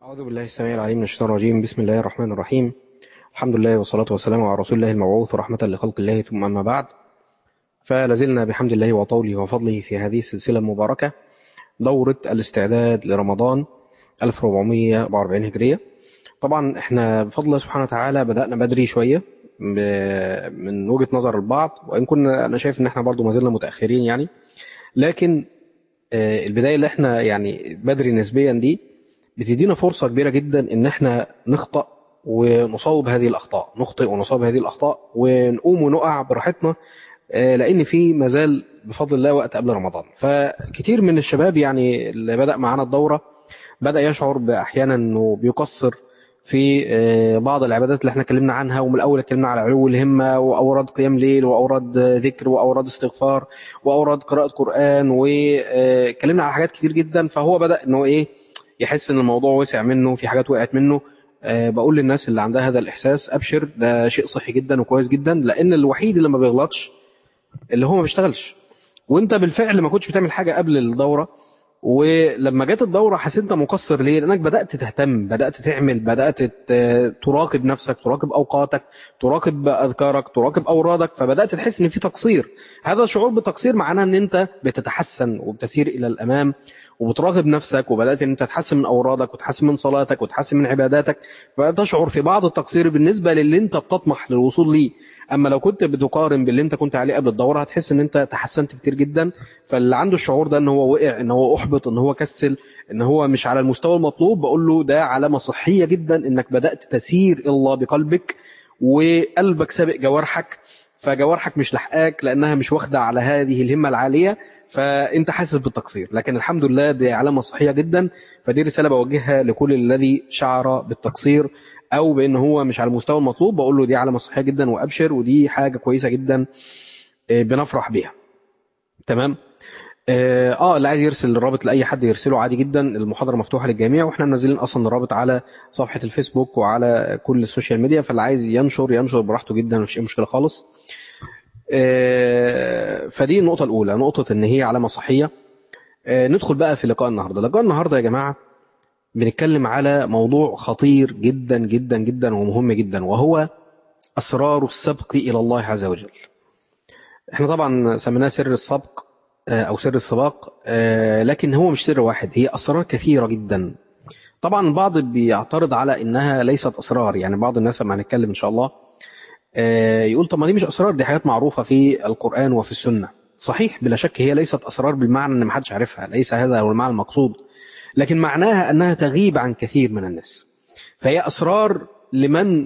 أعوذ بالله السميع العليم من الشيطان الرجيم بسم الله الرحمن الرحيم الحمد لله والصلاة والسلام على رسول الله المبعوث رحمة لخلق الله ثم أما بعد فلازلنا بحمد الله وطوله وفضله في هذه السلسلة المباركة دورة الاستعداد لرمضان 1444 هجرية طبعا احنا بفضل الله سبحانه وتعالى بدأنا بدري شوية من وجهة نظر البعض وإن كنا أنا شايف إن احنا برضو ما زلنا متأخرين يعني لكن البداية اللي احنا يعني بدري نسبيا دي بتدينا فرصة كبيرة جدا ان احنا نخطأ ونصوب هذه الأخطاء نخطئ ونصوب هذه الأخطاء ونقوم ونقع براحتنا لأن في مازال بفضل الله وقت قبل رمضان فكتير من الشباب يعني اللي بدأ معانا الدورة بدأ يشعر بأحيانا أنه بيقصر في بعض العبادات اللي احنا اتكلمنا عنها ومن الأول اتكلمنا على علو الهمة وأوراد قيام ليل وأوراد ذكر وأوراد استغفار وأوراد قراءة قرآن واتكلمنا على حاجات كتير جدا فهو بدأ أنه إيه يحس ان الموضوع وسع منه في حاجات وقعت منه أه بقول للناس اللي عندها هذا الاحساس ابشر ده شيء صحي جدا وكويس جدا لان الوحيد اللي ما بيغلطش اللي هو ما بيشتغلش وانت بالفعل ما كنتش بتعمل حاجه قبل الدوره ولما جت الدوره حسيت انت مقصر ليه لانك بدات تهتم بدات تعمل بدات تراقب نفسك تراقب اوقاتك تراقب اذكارك تراقب اورادك فبدات تحس ان في تقصير هذا الشعور بالتقصير معناه ان انت بتتحسن وبتسير الى الامام وبتراقب نفسك وبدات ان انت تحسن من اورادك وتحسن من صلاتك وتحسن من عباداتك فتشعر في بعض التقصير بالنسبه للي انت بتطمح للوصول ليه اما لو كنت بتقارن باللي انت كنت عليه قبل الدوره هتحس ان انت تحسنت كتير جدا فاللي عنده الشعور ده ان هو وقع ان هو احبط ان هو كسل ان هو مش على المستوى المطلوب بقول له ده علامه صحيه جدا انك بدات تسير الله بقلبك وقلبك سابق جوارحك فجوارحك مش لحقاك لانها مش واخده على هذه الهمه العاليه فانت حاسس بالتقصير لكن الحمد لله دي علامه صحيه جدا فدي رساله بوجهها لكل الذي شعر بالتقصير او بان هو مش على المستوى المطلوب بقول له دي علامه صحيه جدا وابشر ودي حاجه كويسه جدا بنفرح بيها تمام اه اللي عايز يرسل الرابط لاي حد يرسله عادي جدا المحاضره مفتوحه للجميع واحنا منزلين اصلا الرابط على صفحه الفيسبوك وعلى كل السوشيال ميديا فاللي عايز ينشر ينشر براحته جدا مفيش اي مشكله خالص فدي النقطة الأولى نقطة إن هي علامة صحية ندخل بقى في لقاء النهاردة لقاء النهاردة يا جماعة بنتكلم على موضوع خطير جدا جدا جدا ومهم جدا وهو أسرار السبق إلى الله عز وجل احنا طبعا سميناه سر السبق أو سر السباق لكن هو مش سر واحد هي أسرار كثيرة جدا طبعا البعض بيعترض على إنها ليست أسرار يعني بعض الناس لما هنتكلم إن شاء الله يقول طب ما دي مش اسرار دي حاجات معروفه في القران وفي السنه صحيح بلا شك هي ليست اسرار بالمعنى ان ما حدش عارفها ليس هذا هو المعنى المقصود لكن معناها انها تغيب عن كثير من الناس فهي اسرار لمن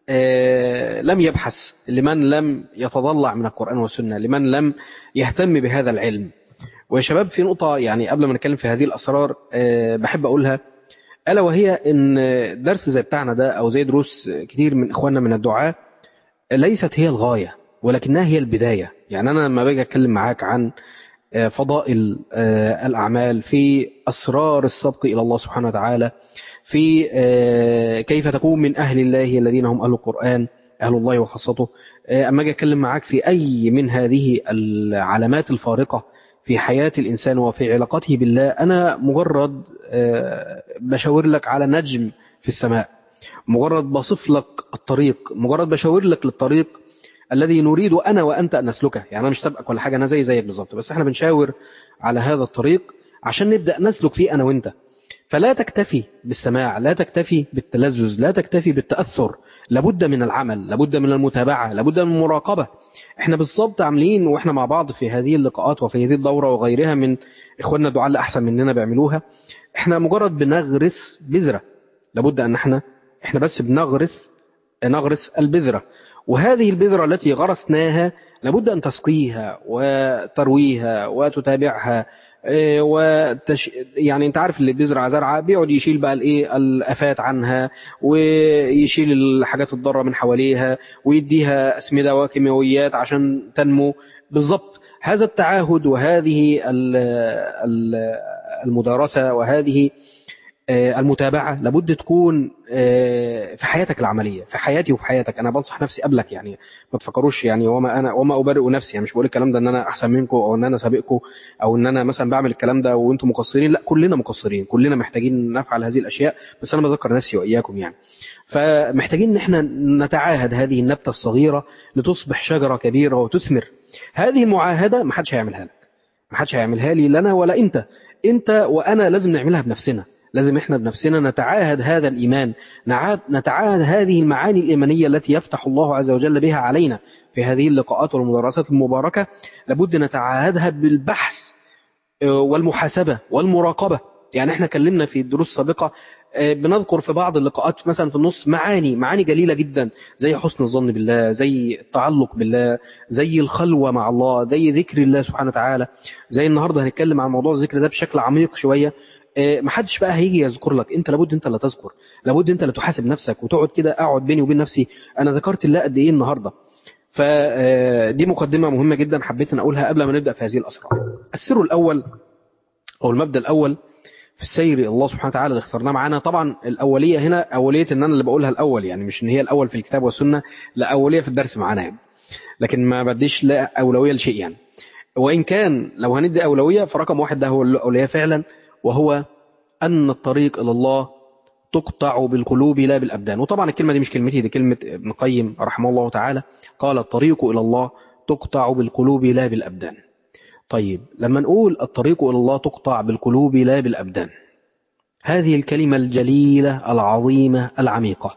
لم يبحث لمن لم يتضلع من القران والسنه لمن لم يهتم بهذا العلم ويا شباب في نقطه يعني قبل ما نتكلم في هذه الاسرار بحب اقولها الا وهي ان درس زي بتاعنا ده او زي دروس كتير من اخواننا من الدعاه ليست هي الغاية ولكنها هي البداية يعني أنا لما باجي أتكلم معاك عن فضائل الأعمال في أسرار السبق إلى الله سبحانه وتعالى في كيف تكون من أهل الله الذين هم أهل القرآن أهل الله وخاصته أما أجي أتكلم معاك في أي من هذه العلامات الفارقة في حياة الإنسان وفي علاقته بالله أنا مجرد بشاور لك على نجم في السماء مجرد بصف لك الطريق مجرد بشاور لك للطريق الذي نريد انا وانت ان نسلكه يعني انا مش سابقك ولا حاجه انا زي زيك بالظبط بس احنا بنشاور على هذا الطريق عشان نبدا نسلك فيه انا وانت فلا تكتفي بالسماع لا تكتفي بالتلذذ لا تكتفي بالتاثر لابد من العمل لابد من المتابعه لابد من المراقبه احنا بالظبط عاملين واحنا مع بعض في هذه اللقاءات وفي هذه الدوره وغيرها من اخواننا الدعاء اللي احسن مننا بيعملوها احنا مجرد بنغرس بذره لابد ان احنا احنا بس بنغرس نغرس البذرة وهذه البذرة التي غرسناها لابد أن تسقيها وترويها وتتابعها وتش... يعني انت عارف اللي بيزرع زرعه بيقعد يشيل بقى الايه الافات عنها ويشيل الحاجات الضاره من حواليها ويديها اسمده وكيماويات عشان تنمو بالظبط هذا التعاهد وهذه المدارسه وهذه آه، المتابعة لابد تكون آه، في حياتك العملية في حياتي وفي حياتك أنا بنصح نفسي قبلك يعني ما تفكروش يعني وما أنا وما أبرئ نفسي يعني مش بقول الكلام ده إن أنا أحسن منكم أو إن أنا سابقكم أو إن أنا مثلا بعمل الكلام ده وأنتم مقصرين لا كلنا مقصرين كلنا محتاجين نفعل هذه الأشياء بس أنا بذكر نفسي وإياكم يعني فمحتاجين إن إحنا نتعاهد هذه النبتة الصغيرة لتصبح شجرة كبيرة وتثمر هذه المعاهدة ما حدش هيعملها لك ما حدش هيعملها لي لنا ولا أنت أنت وأنا لازم نعملها بنفسنا لازم احنا بنفسنا نتعاهد هذا الإيمان نعاد- نتعاهد هذه المعاني الإيمانية التي يفتح الله عز وجل بها علينا في هذه اللقاءات والمدرسات المباركة لابد نتعاهدها بالبحث آه، والمحاسبة والمراقبة يعني احنا كلمنا في الدروس السابقة آه، بنذكر في بعض اللقاءات مثلا في النص معاني معاني جليلة جدا زي حسن الظن بالله زي التعلق بالله زي الخلوة مع الله زي ذكر الله سبحانه وتعالى زي النهاردة هنتكلم عن موضوع الذكر ده بشكل عميق شوية آه، محدش بقى هيجي يذكر لك انت لابد انت اللي تذكر لابد انت اللي تحاسب نفسك وتقعد كده اقعد بيني وبين نفسي انا ذكرت الله قد ايه النهارده فدي مقدمة مهمة جدا حبيت ان اقولها قبل ما نبدأ في هذه الاسرار السر الاول او المبدأ الاول في السير إلى الله سبحانه وتعالى اللي اخترناه معانا طبعا الاولية هنا اولية ان انا اللي بقولها الاول يعني مش ان هي الاول في الكتاب والسنة لا اولية في الدرس معانا يعني لكن ما بديش لا اولوية لشيء يعني وان كان لو هندي اولوية فرقم واحد ده هو الاولوية فعلا وهو ان الطريق الى الله تقطع بالقلوب لا بالابدان وطبعا الكلمة دي مش كلمتي دي كلمة ابن القيم رحمه الله تعالى قال الطريق الى الله تقطع بالقلوب لا بالابدان طيب لما نقول الطريق إلى الله تقطع بالقلوب لا بالأبدان هذه الكلمة الجليلة العظيمة العميقة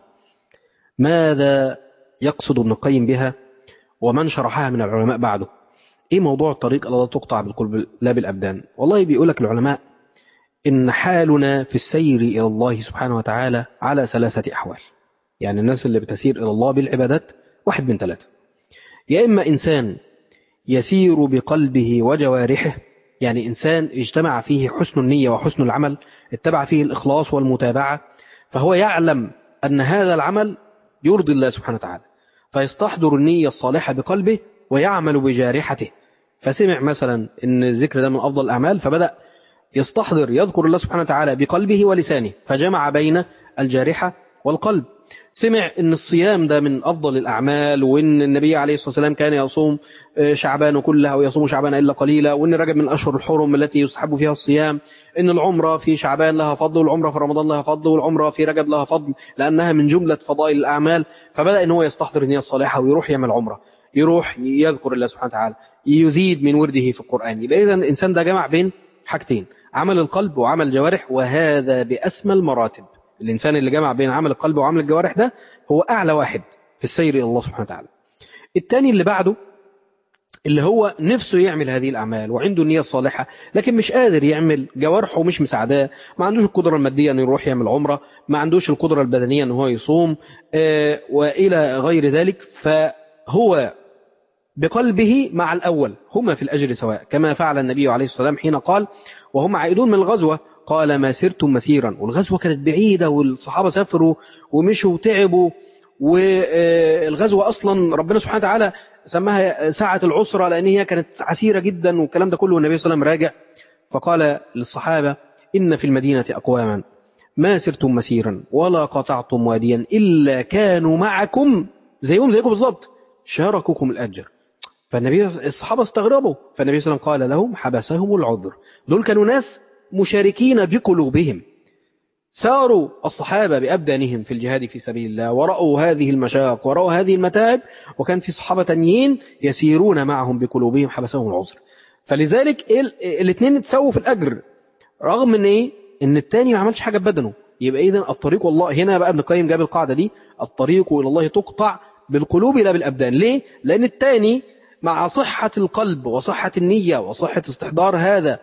ماذا يقصد ابن القيم بها ومن شرحها من العلماء بعده ايه موضوع الطريق إلى الله تقطع بالقلوب لا بالأبدان والله بيقول لك العلماء إن حالنا في السير إلى الله سبحانه وتعالى على ثلاثة أحوال يعني الناس اللي بتسير إلى الله بالعبادات واحد من ثلاثة يا إما إنسان يسير بقلبه وجوارحه يعني إنسان اجتمع فيه حسن النية وحسن العمل اتبع فيه الإخلاص والمتابعة فهو يعلم أن هذا العمل يرضي الله سبحانه وتعالى فيستحضر النية الصالحة بقلبه ويعمل بجارحته فسمع مثلا أن الذكر ده من أفضل الأعمال فبدأ يستحضر يذكر الله سبحانه وتعالى بقلبه ولسانه فجمع بين الجارحة والقلب سمع ان الصيام ده من افضل الاعمال وان النبي عليه الصلاه والسلام كان يصوم شعبان كلها ويصوم شعبان الا قليلا وان رجب من اشهر الحرم التي يستحب فيها الصيام ان العمره في شعبان لها فضل والعمره في رمضان لها فضل والعمره في رجب لها فضل لانها من جمله فضائل الاعمال فبدا ان هو يستحضر النيه الصالحه ويروح يعمل عمره يروح يذكر الله سبحانه وتعالى يزيد من ورده في القران يبقى اذا الانسان ده جمع بين حاجتين عمل القلب وعمل الجوارح وهذا باسمى المراتب الإنسان اللي جمع بين عمل القلب وعمل الجوارح ده هو أعلى واحد في السير إلى الله سبحانه وتعالى الثاني اللي بعده اللي هو نفسه يعمل هذه الأعمال وعنده النية الصالحة لكن مش قادر يعمل جوارحه مش مساعداه ما عندوش القدرة المادية أن يروح يعمل عمرة ما عندوش القدرة البدنية أن هو يصوم آه وإلى غير ذلك فهو بقلبه مع الأول هما في الأجر سواء كما فعل النبي عليه الصلاة والسلام حين قال وهم عائدون من الغزوة قال ما سرتم مسيرا والغزوة كانت بعيدة والصحابة سافروا ومشوا وتعبوا والغزوة أصلا ربنا سبحانه وتعالى سماها ساعة العسرة لأن هي كانت عسيرة جدا والكلام ده كله والنبي صلى الله عليه وسلم راجع فقال للصحابة إن في المدينة أقواما ما سرتم مسيرا ولا قطعتم واديا إلا كانوا معكم زيهم زيكم بالظبط شاركوكم الأجر فالنبي الصحابة استغربوا فالنبي صلى الله عليه وسلم قال لهم حبسهم العذر دول كانوا ناس مشاركين بقلوبهم ساروا الصحابة بأبدانهم في الجهاد في سبيل الله ورأوا هذه المشاق ورأوا هذه المتاعب وكان في صحابة تانيين يسيرون معهم بقلوبهم حبسهم العذر فلذلك الاثنين اتساووا في الأجر رغم ان ايه ان التاني ما عملش حاجة ببدنه يبقى اذا الطريق والله هنا بقى ابن القيم جاب القاعدة دي الطريق إلى الله تقطع بالقلوب لا بالأبدان ليه؟ لأن التاني مع صحة القلب وصحة النية وصحة استحضار هذا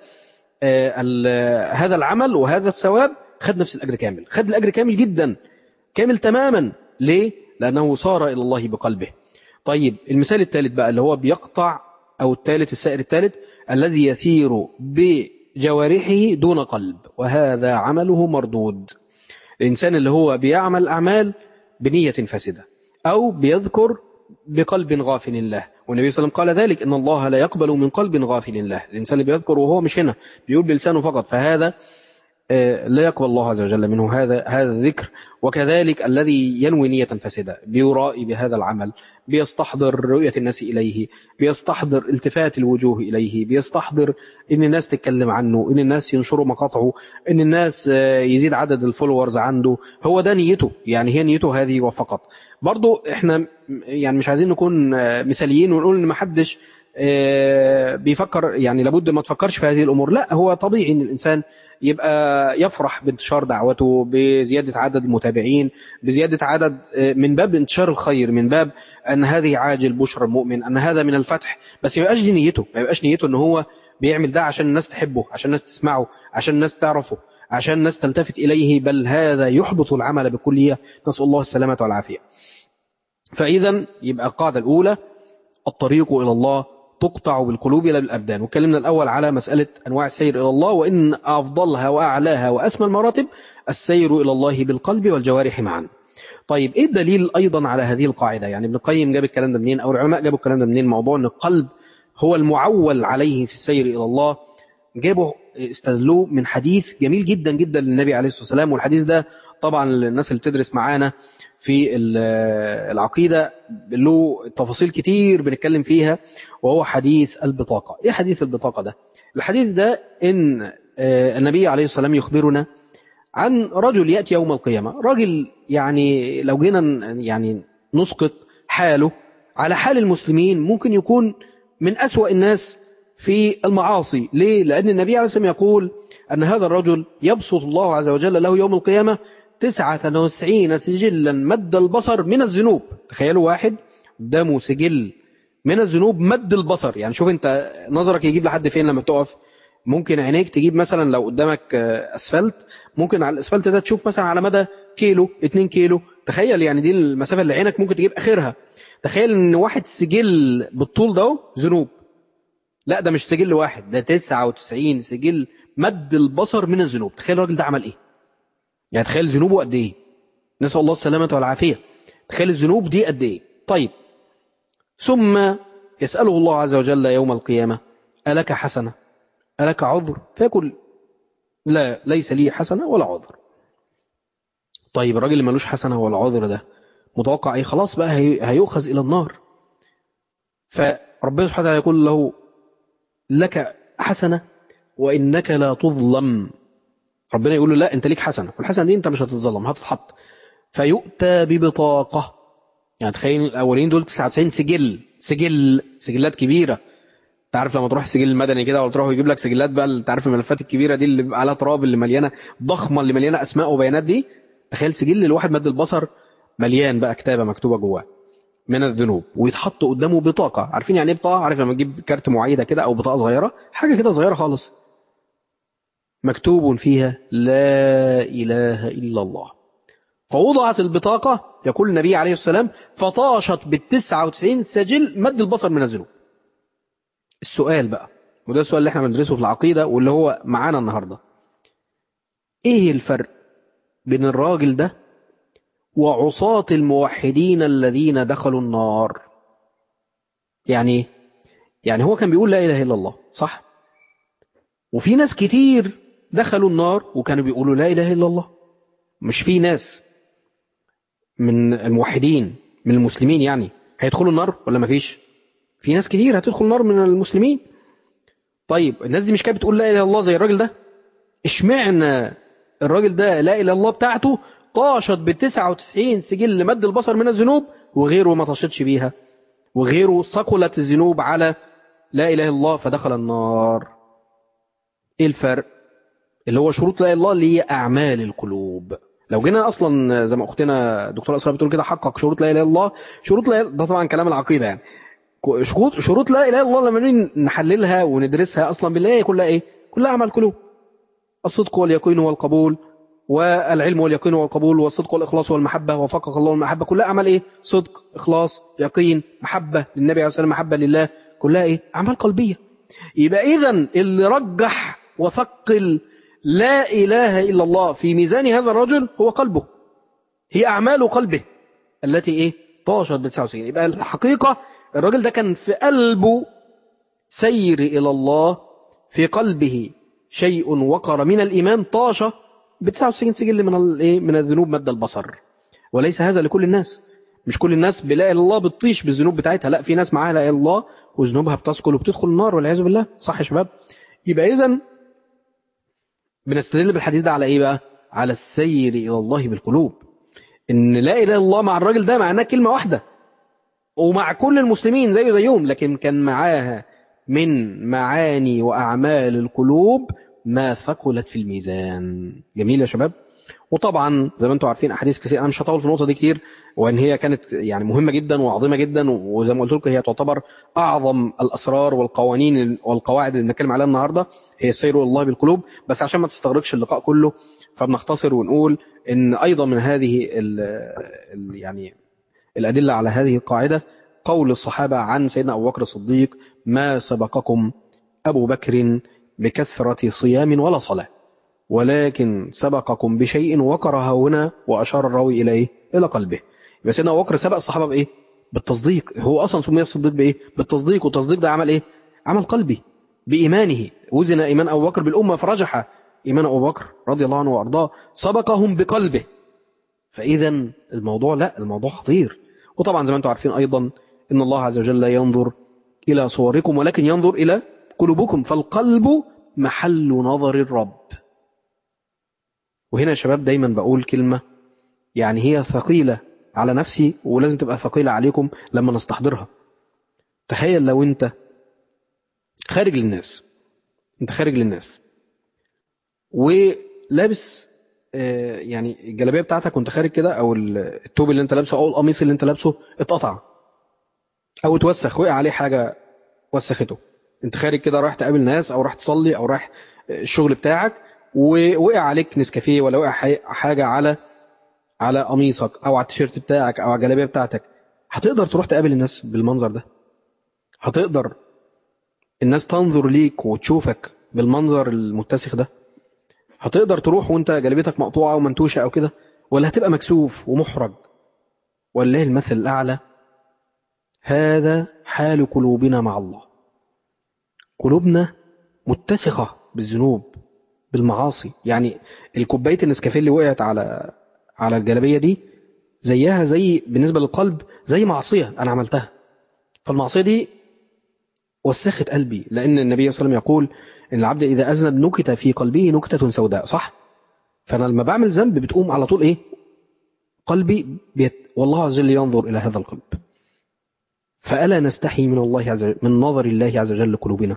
هذا العمل وهذا الثواب خد نفس الأجر كامل خد الأجر كامل جدا كامل تماما ليه؟ لأنه صار إلى الله بقلبه طيب المثال الثالث بقى اللي هو بيقطع أو الثالث السائر الثالث الذي يسير بجوارحه دون قلب وهذا عمله مردود الإنسان اللي هو بيعمل أعمال بنية فاسدة أو بيذكر بقلب غافل الله والنبي صلى الله عليه وسلم قال ذلك إن الله لا يقبل من قلب غافل الله الإنسان اللي بيذكر وهو مش هنا بيقول بلسانه فقط فهذا لا يقبل الله عز وجل منه هذا هذا الذكر وكذلك الذي ينوي نية فاسدة بيرائي بهذا العمل بيستحضر رؤية الناس إليه بيستحضر التفات الوجوه إليه بيستحضر إن الناس تتكلم عنه إن الناس ينشروا مقاطعه إن الناس يزيد عدد الفولورز عنده هو ده نيته يعني هي نيته هذه وفقط برضو إحنا يعني مش عايزين نكون مثاليين ونقول إن محدش بيفكر يعني لابد ما تفكرش في هذه الأمور لا هو طبيعي إن الإنسان يبقى يفرح بانتشار دعوته بزيادة عدد المتابعين بزيادة عدد من باب انتشار الخير من باب أن هذه عاجل بشرى المؤمن أن هذا من الفتح بس ما يبقاش دي نيته ما يبقاش نيته أن هو بيعمل ده عشان الناس تحبه عشان الناس تسمعه عشان الناس تعرفه عشان الناس تلتفت إليه بل هذا يحبط العمل بكلية نسأل الله السلامة والعافية فإذا يبقى القاعدة الأولى الطريق إلى الله تقطع بالقلوب لا بالأبدان وكلمنا الأول على مسألة أنواع السير إلى الله وإن أفضلها وأعلاها وأسمى المراتب السير إلى الله بالقلب والجوارح معا طيب إيه الدليل أيضا على هذه القاعدة يعني ابن القيم جاب الكلام ده منين أو العلماء جابوا الكلام ده منين موضوع أن القلب هو المعول عليه في السير إلى الله جابوا استدلوه من حديث جميل جدا جدا للنبي عليه الصلاة والسلام والحديث ده طبعا الناس اللي بتدرس معانا في العقيدة له تفاصيل كتير بنتكلم فيها وهو حديث البطاقة ايه حديث البطاقة ده الحديث ده ان النبي عليه الصلاة والسلام يخبرنا عن رجل يأتي يوم القيامة رجل يعني لو جينا يعني نسقط حاله على حال المسلمين ممكن يكون من أسوأ الناس في المعاصي ليه؟ لأن النبي عليه الصلاة والسلام يقول أن هذا الرجل يبسط الله عز وجل له يوم القيامة تسعة وتسعين سجلا مد البصر من الذنوب تخيلوا واحد قدامه سجل من الذنوب مد البصر يعني شوف انت نظرك يجيب لحد فين لما تقف ممكن عينيك تجيب مثلا لو قدامك اسفلت ممكن على الاسفلت ده تشوف مثلا على مدى كيلو 2 كيلو تخيل يعني دي المسافة اللي عينك ممكن تجيب اخرها تخيل ان واحد سجل بالطول ده ذنوب لا ده مش سجل واحد ده 99 سجل مد البصر من الذنوب تخيل الراجل ده عمل ايه يعني تخيل ذنوبه قد ايه نسأل الله السلامة والعافية تخيل الذنوب دي قد ايه طيب ثم يسأله الله عز وجل يوم القيامة ألك حسنة ألك عذر فيقول لا ليس لي حسنة ولا عذر طيب الراجل اللي ملوش حسنة ولا عذر ده متوقع ايه خلاص بقى هيؤخذ إلى النار فربنا سبحانه وتعالى يقول له لك حسنة وإنك لا تظلم ربنا يقول له لا انت ليك حسنة والحسنة دي انت مش هتتظلم هتتحط فيؤتى ببطاقة يعني تخيل الاولين دول 99 سجل سجل سجلات كبيرة تعرف لما تروح سجل المدني كده ولا تروح يجيب لك سجلات بقى انت عارف الملفات الكبيرة دي اللي عليها تراب اللي مليانة ضخمة اللي مليانة اسماء وبيانات دي تخيل سجل الواحد مد البصر مليان بقى كتابة مكتوبة جواه من الذنوب ويتحط قدامه بطاقة عارفين يعني ايه بطاقة عارف لما تجيب كارت معايدة كده او بطاقة صغيرة حاجة كده صغيرة خالص مكتوب فيها لا إله إلا الله فوضعت البطاقة يقول النبي عليه السلام فطاشت بالتسعة وتسعين سجل مد البصر من الذنوب السؤال بقى وده السؤال اللي احنا بندرسه في العقيدة واللي هو معانا النهاردة ايه الفرق بين الراجل ده وعصاة الموحدين الذين دخلوا النار يعني يعني هو كان بيقول لا إله إلا الله صح وفي ناس كتير دخلوا النار وكانوا بيقولوا لا إله إلا الله مش في ناس من الموحدين من المسلمين يعني هيدخلوا النار ولا ما فيش في ناس كتير هتدخل النار من المسلمين طيب الناس دي مش كانت بتقول لا إله إلا الله زي الراجل ده اشمعنى الراجل ده لا إله إلا الله بتاعته طاشت بالتسعة وتسعين سجل مد البصر من الذنوب وغيره ما طاشتش بيها وغيره ثقلت الذنوب على لا إله إلا الله فدخل النار ايه الفرق اللي هو شروط لا اله الا الله اللي هي اعمال القلوب لو جينا اصلا زي ما اختنا دكتوره اسراء بتقول كده حقق شروط لا اله الا الله شروط لا ده طبعا كلام العقيده يعني شروط شروط لا اله الا الله لما نيجي نحللها وندرسها اصلا بالله هي كلها ايه كلها اعمال قلوب الصدق واليقين والقبول والعلم واليقين والقبول والصدق والاخلاص والمحبه وفقك الله المحبه كلها اعمال ايه صدق اخلاص يقين محبه للنبي عليه الصلاه والسلام محبه لله كلها ايه اعمال قلبيه يبقى اذا اللي رجح وثقل لا إله إلا الله في ميزان هذا الرجل هو قلبه هي أعمال قلبه التي إيه طاشت ب 99 يبقى الحقيقة الراجل ده كان في قلبه سير إلى الله في قلبه شيء وقر من الإيمان طاش ب 99 سجل من الايه من الذنوب مد البصر وليس هذا لكل الناس مش كل الناس بلا اله الا الله بتطيش بالذنوب بتاعتها لا في ناس معاها لا اله الا الله وذنوبها بتثقل وبتدخل النار والعياذ بالله صح يا شباب يبقى اذا بنستدل بالحديث ده على ايه بقى على السير الى الله بالقلوب ان لا اله الا الله مع الراجل ده معناه كلمه واحده ومع كل المسلمين زيه زيهم لكن كان معاها من معاني واعمال القلوب ما ثقلت في الميزان جميل يا شباب وطبعا زي ما انتم عارفين احاديث كثير انا مش هطول في النقطه دي كتير وان هي كانت يعني مهمه جدا وعظيمه جدا وزي ما قلت لكم هي تعتبر اعظم الاسرار والقوانين والقواعد اللي بنتكلم عليها النهارده هي السير الى الله بالقلوب بس عشان ما تستغرقش اللقاء كله فبنختصر ونقول ان ايضا من هذه ال ال يعني الادله على هذه القاعده قول الصحابه عن سيدنا ابو بكر الصديق ما سبقكم ابو بكر بكثره صيام ولا صلاه ولكن سبقكم بشيء وقرها هنا وأشار الراوي إلى إيه؟ إلى قلبه يبقى سيدنا أبو بكر سبق الصحابة بإيه؟ بالتصديق هو أصلا سمي الصديق بإيه؟ بالتصديق والتصديق ده عمل إيه؟ عمل قلبي بإيمانه وزن إيمان أبو بكر بالأمة فرجح إيمان أبو بكر رضي الله عنه وأرضاه سبقهم بقلبه فإذا الموضوع لا الموضوع خطير وطبعا زي ما أنتم عارفين أيضا إن الله عز وجل ينظر إلى صوركم ولكن ينظر إلى قلوبكم فالقلب محل نظر الرب وهنا يا شباب دايما بقول كلمة يعني هي ثقيلة على نفسي ولازم تبقى ثقيلة عليكم لما نستحضرها تخيل لو انت خارج للناس انت خارج للناس ولابس آه، يعني الجلابيه بتاعتك وانت خارج كده او التوب اللي انت لابسه او القميص اللي انت لابسه اتقطع او اتوسخ وقع عليه حاجه وسخته انت خارج كده رايح تقابل ناس او رايح تصلي او رايح الشغل بتاعك ووقع عليك نسكافيه ولا وقع حي- حاجه على على قميصك او على التيشيرت بتاعك او على الجلابيه بتاعتك هتقدر تروح تقابل الناس بالمنظر ده هتقدر الناس تنظر ليك وتشوفك بالمنظر المتسخ ده هتقدر تروح وانت جلبيتك مقطوعه ومنتوشه او كده ولا هتبقى مكسوف ومحرج ولله المثل الاعلى هذا حال قلوبنا مع الله قلوبنا متسخه بالذنوب بالمعاصي يعني الكوبايه النسكافيه اللي وقعت على على الجلابيه دي زيها زي بالنسبه للقلب زي معصيه انا عملتها فالمعصيه دي وسخت قلبي لان النبي صلى الله عليه وسلم يقول ان العبد اذا اذنب نكت في قلبه نكته سوداء صح فانا لما بعمل ذنب بتقوم على طول ايه قلبي بيت والله عز وجل ينظر الى هذا القلب فالا نستحي من الله عز وجل من نظر الله عز وجل لقلوبنا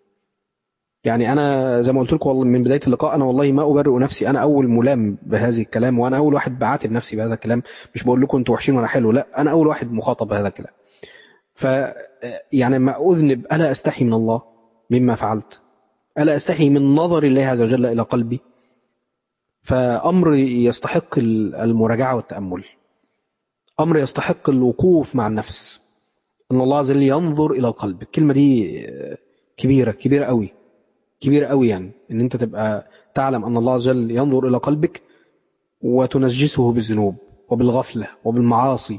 يعني انا زي ما قلت لكم والله من بدايه اللقاء انا والله ما ابرئ نفسي انا اول ملام بهذه الكلام وانا اول واحد بعاتب نفسي بهذا الكلام مش بقول لكم انتوا وحشين ولا حلو لا انا اول واحد مخاطب بهذا الكلام ف يعني ما اذنب الا استحي من الله مما فعلت الا استحي من نظر الله عز وجل الى قلبي فامر يستحق المراجعه والتامل امر يستحق الوقوف مع النفس ان الله عز وجل ينظر الى القلب الكلمه دي كبيره كبيره قوي كبيره قوي يعني ان انت تبقى تعلم ان الله عز وجل ينظر الى قلبك وتنجسه بالذنوب وبالغفله وبالمعاصي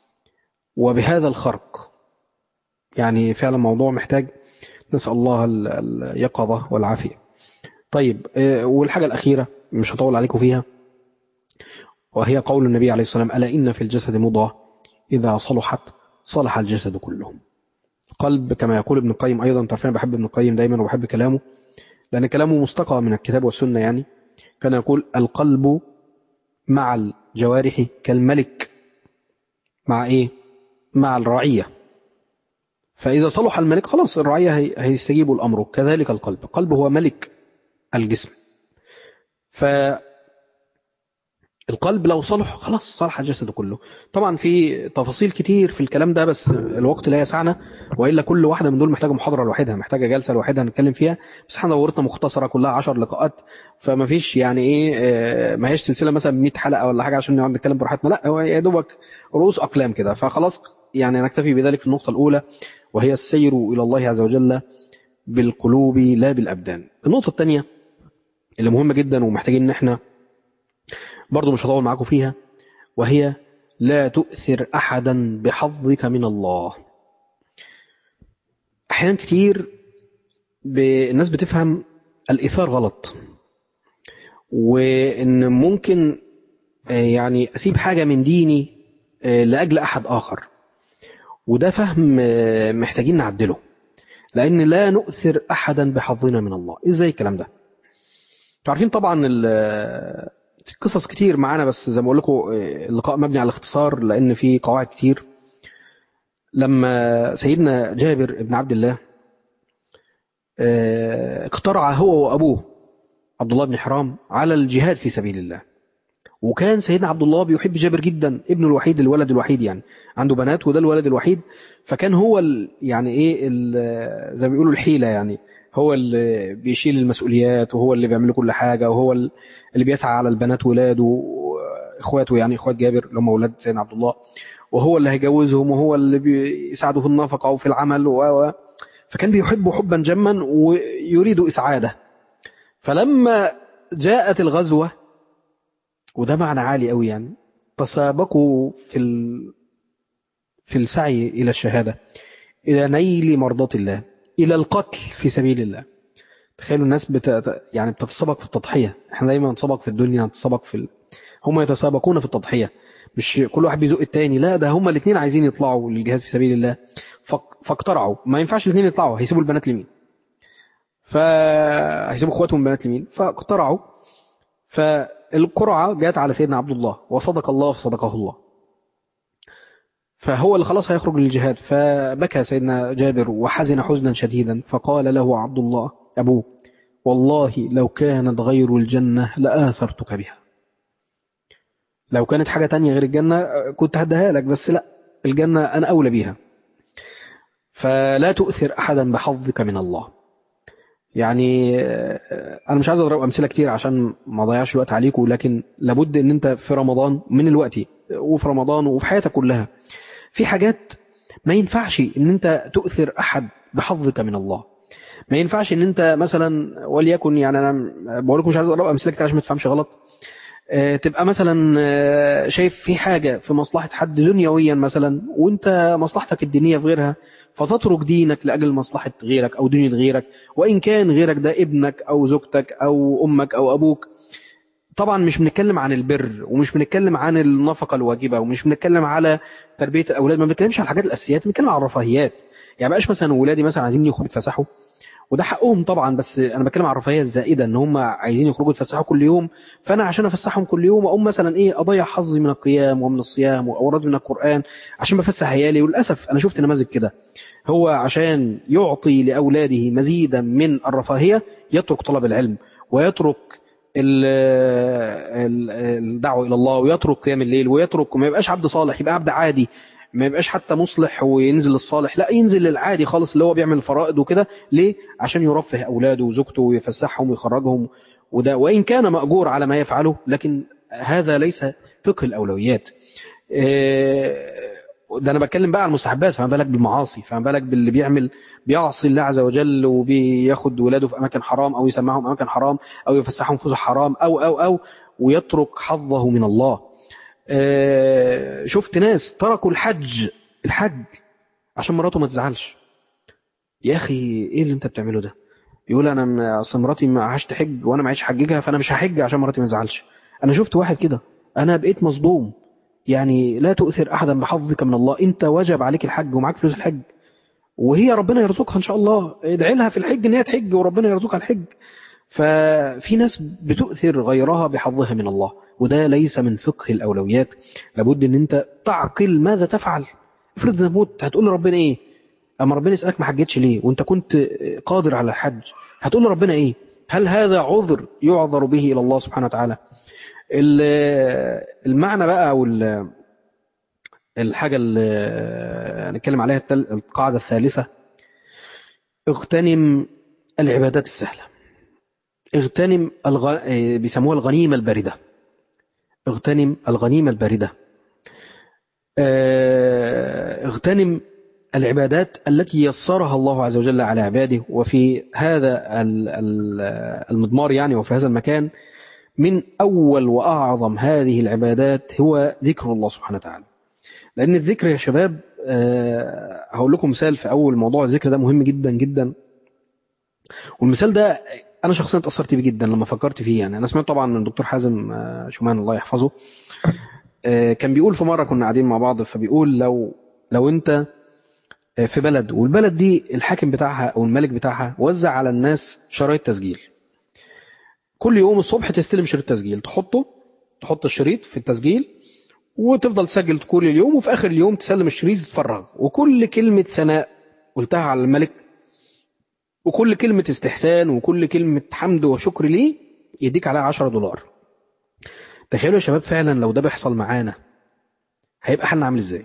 وبهذا الخرق يعني فعلا موضوع محتاج نسأل الله ال- اليقظة والعافية طيب آه، والحاجة الأخيرة مش هطول عليكم فيها وهي قول النبي عليه الصلاة والسلام ألا إن في الجسد مضغة إذا صلحت صلح الجسد كله قلب كما يقول ابن القيم أيضا تعرفين أنا بحب ابن القيم دايما وبحب كلامه لأن كلامه مستقى من الكتاب والسنة يعني كان يقول القلب مع الجوارح كالملك مع إيه مع الرعية فإذا صلح الملك خلاص الرعية هي- هيستجيبوا الأمر كذلك القلب القلب هو ملك الجسم فالقلب لو صلح خلاص صلح الجسد كله طبعا في تفاصيل كتير في الكلام ده بس الوقت لا يسعنا وإلا كل واحدة من دول محتاجة محاضرة لوحدها محتاجة جلسة لوحدها نتكلم فيها بس احنا دورتنا مختصرة كلها 10 لقاءات فما فيش يعني ايه آه، ما هيش سلسلة مثلا 100 حلقة ولا حاجة عشان نقعد نتكلم براحتنا لا هو يا دوبك رؤوس أقلام كده فخلاص يعني نكتفي بذلك في النقطة الأولى وهي السير إلى الله عز وجل بالقلوب لا بالأبدان النقطة الثانية اللي مهمة جدا ومحتاجين ان احنا برضو مش هطول معاكم فيها وهي لا تؤثر أحدا بحظك من الله أحيانا كتير ب... الناس بتفهم الإيثار غلط وإن ممكن آه، يعني أسيب حاجة من ديني آه، لأجل أحد آخر وده فهم آه، محتاجين نعدله لأن لا نؤثر أحدا بحظنا من الله إزاي الكلام ده انتوا عارفين طبعا ال- قصص كتير معانا بس زي ما بقول لكم آه، اللقاء مبني على الاختصار لأن في قواعد كتير لما سيدنا جابر بن عبد الله آه، اقترع هو وأبوه عبد الله بن حرام على الجهاد في سبيل الله وكان سيدنا عبد الله بيحب جابر جدا ابنه الوحيد الولد الوحيد يعني عنده بنات وده الولد الوحيد فكان هو ال يعني ايه ال- زي ما بيقولوا الحيلة يعني هو اللي بيشيل المسؤوليات وهو اللي بيعمل له كل حاجة وهو ال- اللي بيسعى على البنات ولاده واخواته يعني اخوات جابر اللي هم اولاد سيدنا عبد الله وهو اللي هيجوزهم وهو اللي بيساعده في النفقة وفي العمل و و- فكان بيحبه حبا جما ويريد إسعاده فلما جاءت الغزوة وده معنى عالي قوي يعني تسابقوا في ال... في السعي إلى الشهادة إلى نيل مرضات الله إلى القتل في سبيل الله تخيلوا الناس بت... يعني بتتسابق في التضحية احنا دايما نتسابق في الدنيا نتسابق في ال... هم يتسابقون في التضحية مش كل واحد بيزق التاني لا ده هم الاثنين عايزين يطلعوا للجهاد في سبيل الله فك... فاقترعوا ما ينفعش الاثنين يطلعوا هيسيبوا البنات لمين فهيسيبوا اخواتهم البنات لمين فاقترعوا فالقرعة جات على سيدنا عبد الله وصدق الله فصدقه الله فهو اللي خلاص هيخرج للجهاد فبكى سيدنا جابر وحزن حزنا شديدا فقال له عبد الله أبوه والله لو كانت غير الجنة لآثرتك بها لو كانت حاجة تانية غير الجنة كنت هديها لك بس لا الجنة أنا أولى بيها فلا تؤثر أحدا بحظك من الله يعني آه، أنا مش عايز أضرب أمثلة كتير عشان ما أضيعش الوقت عليكم لكن لابد إن أنت في رمضان من الوقت وفي رمضان وفي حياتك كلها في حاجات ما ينفعش إن أنت تؤثر أحد بحظك من الله ما ينفعش إن أنت مثلا وليكن يعني أنا بقول لكم مش عايز أضرب أمثلة كتير عشان ما تفهمش غلط آه، تبقى مثلا آه، شايف في حاجة في مصلحة حد دنيويا مثلا وانت مصلحتك الدينية في غيرها فتترك دينك لأجل مصلحة غيرك أو دنيا غيرك وإن كان غيرك ده ابنك أو زوجتك أو أمك أو أبوك طبعا مش بنتكلم عن البر ومش بنتكلم عن النفقة الواجبة ومش بنتكلم على تربية الأولاد ما بنتكلمش عن الحاجات الأساسيات بنتكلم عن الرفاهيات يعني بقاش مثلا ولادي مثلا عايزين يخرجوا يتفسحوا وده حقهم طبعا بس انا بتكلم عن الرفاهيه الزائده ان هم عايزين يخرجوا يتفسحوا كل يوم فانا عشان افسحهم كل يوم اقوم مثلا ايه اضيع حظي من القيام ومن الصيام واوراد من القران عشان بفسح عيالي وللاسف انا شفت نماذج كده هو عشان يعطي لاولاده مزيدا من الرفاهيه يترك طلب العلم ويترك ال- ال- الدعوه الى الله ويترك قيام الليل ويترك ما يبقاش عبد صالح يبقى عبد عادي ما يبقاش حتى مصلح وينزل للصالح لا ينزل للعادي خالص اللي هو بيعمل الفرائض وكده ليه عشان يرفه اولاده وزوجته ويفسحهم ويخرجهم وده وان كان ماجور على ما يفعله لكن هذا ليس فقه الاولويات إيه، ده انا بتكلم بقى عن المستحبات فما بالك بالمعاصي فما بالك باللي بيعمل بيعصي الله عز وجل وبياخد ولاده في اماكن حرام او يسمعهم اماكن حرام او يفسحهم فسح حرام او او او ويترك حظه من الله آه، شفت ناس تركوا الحج الحج عشان مراته ما تزعلش يا اخي ايه اللي انت بتعمله ده يقول انا م- اصل مراتي ما عاش تحج وانا ما عايش حججها فانا مش هحج عشان مراتي ما تزعلش انا شفت واحد كده انا بقيت مصدوم يعني لا تؤثر احدا بحظك من الله انت وجب عليك الحج ومعاك فلوس الحج وهي ربنا يرزقها ان شاء الله ادعي لها في الحج ان هي تحج وربنا يرزقها الحج ففي ناس بتؤثر غيرها بحظها من الله وده ليس من فقه الأولويات لابد ان انت تعقل ماذا تفعل افرض إذا موت هتقول لربنا ايه اما ربنا يسألك ما حجتش ليه وانت كنت قادر على الحج هتقول لربنا ايه هل هذا عذر يعذر به الى الله سبحانه وتعالى ال- المعنى بقى او ال- الحاجة اللي هنتكلم عليها التل- القاعدة الثالثة اغتنم العبادات السهلة اغتنم الغ... آه، بيسموها الغنيمة الباردة اغتنم الغنيمة الباردة آه، اغتنم العبادات التي يسرها الله عز وجل على عباده وفي هذا ال- ال- المضمار يعني وفي هذا المكان من أول وأعظم هذه العبادات هو ذكر الله سبحانه وتعالى لأن الذكر يا شباب آه، هقول لكم مثال في أول موضوع الذكر ده مهم جدا جدا والمثال ده انا شخصيا اتاثرت بيه جدا لما فكرت فيه يعني انا سمعت طبعا من الدكتور حازم آه، شومان الله يحفظه آه، كان بيقول في مره كنا قاعدين مع بعض فبيقول لو لو انت آه، في بلد والبلد دي الحاكم بتاعها او الملك بتاعها وزع على الناس شرايط تسجيل كل يوم الصبح تستلم شريط تسجيل تحطه تحط الشريط في التسجيل وتفضل تسجل كل اليوم وفي اخر اليوم تسلم الشريط تتفرغ وكل كلمه ثناء قلتها على الملك وكل كلمة استحسان وكل كلمة حمد وشكر ليه يديك عليها 10 دولار تخيلوا يا شباب فعلا لو ده بيحصل معانا هيبقى حالنا عامل ازاي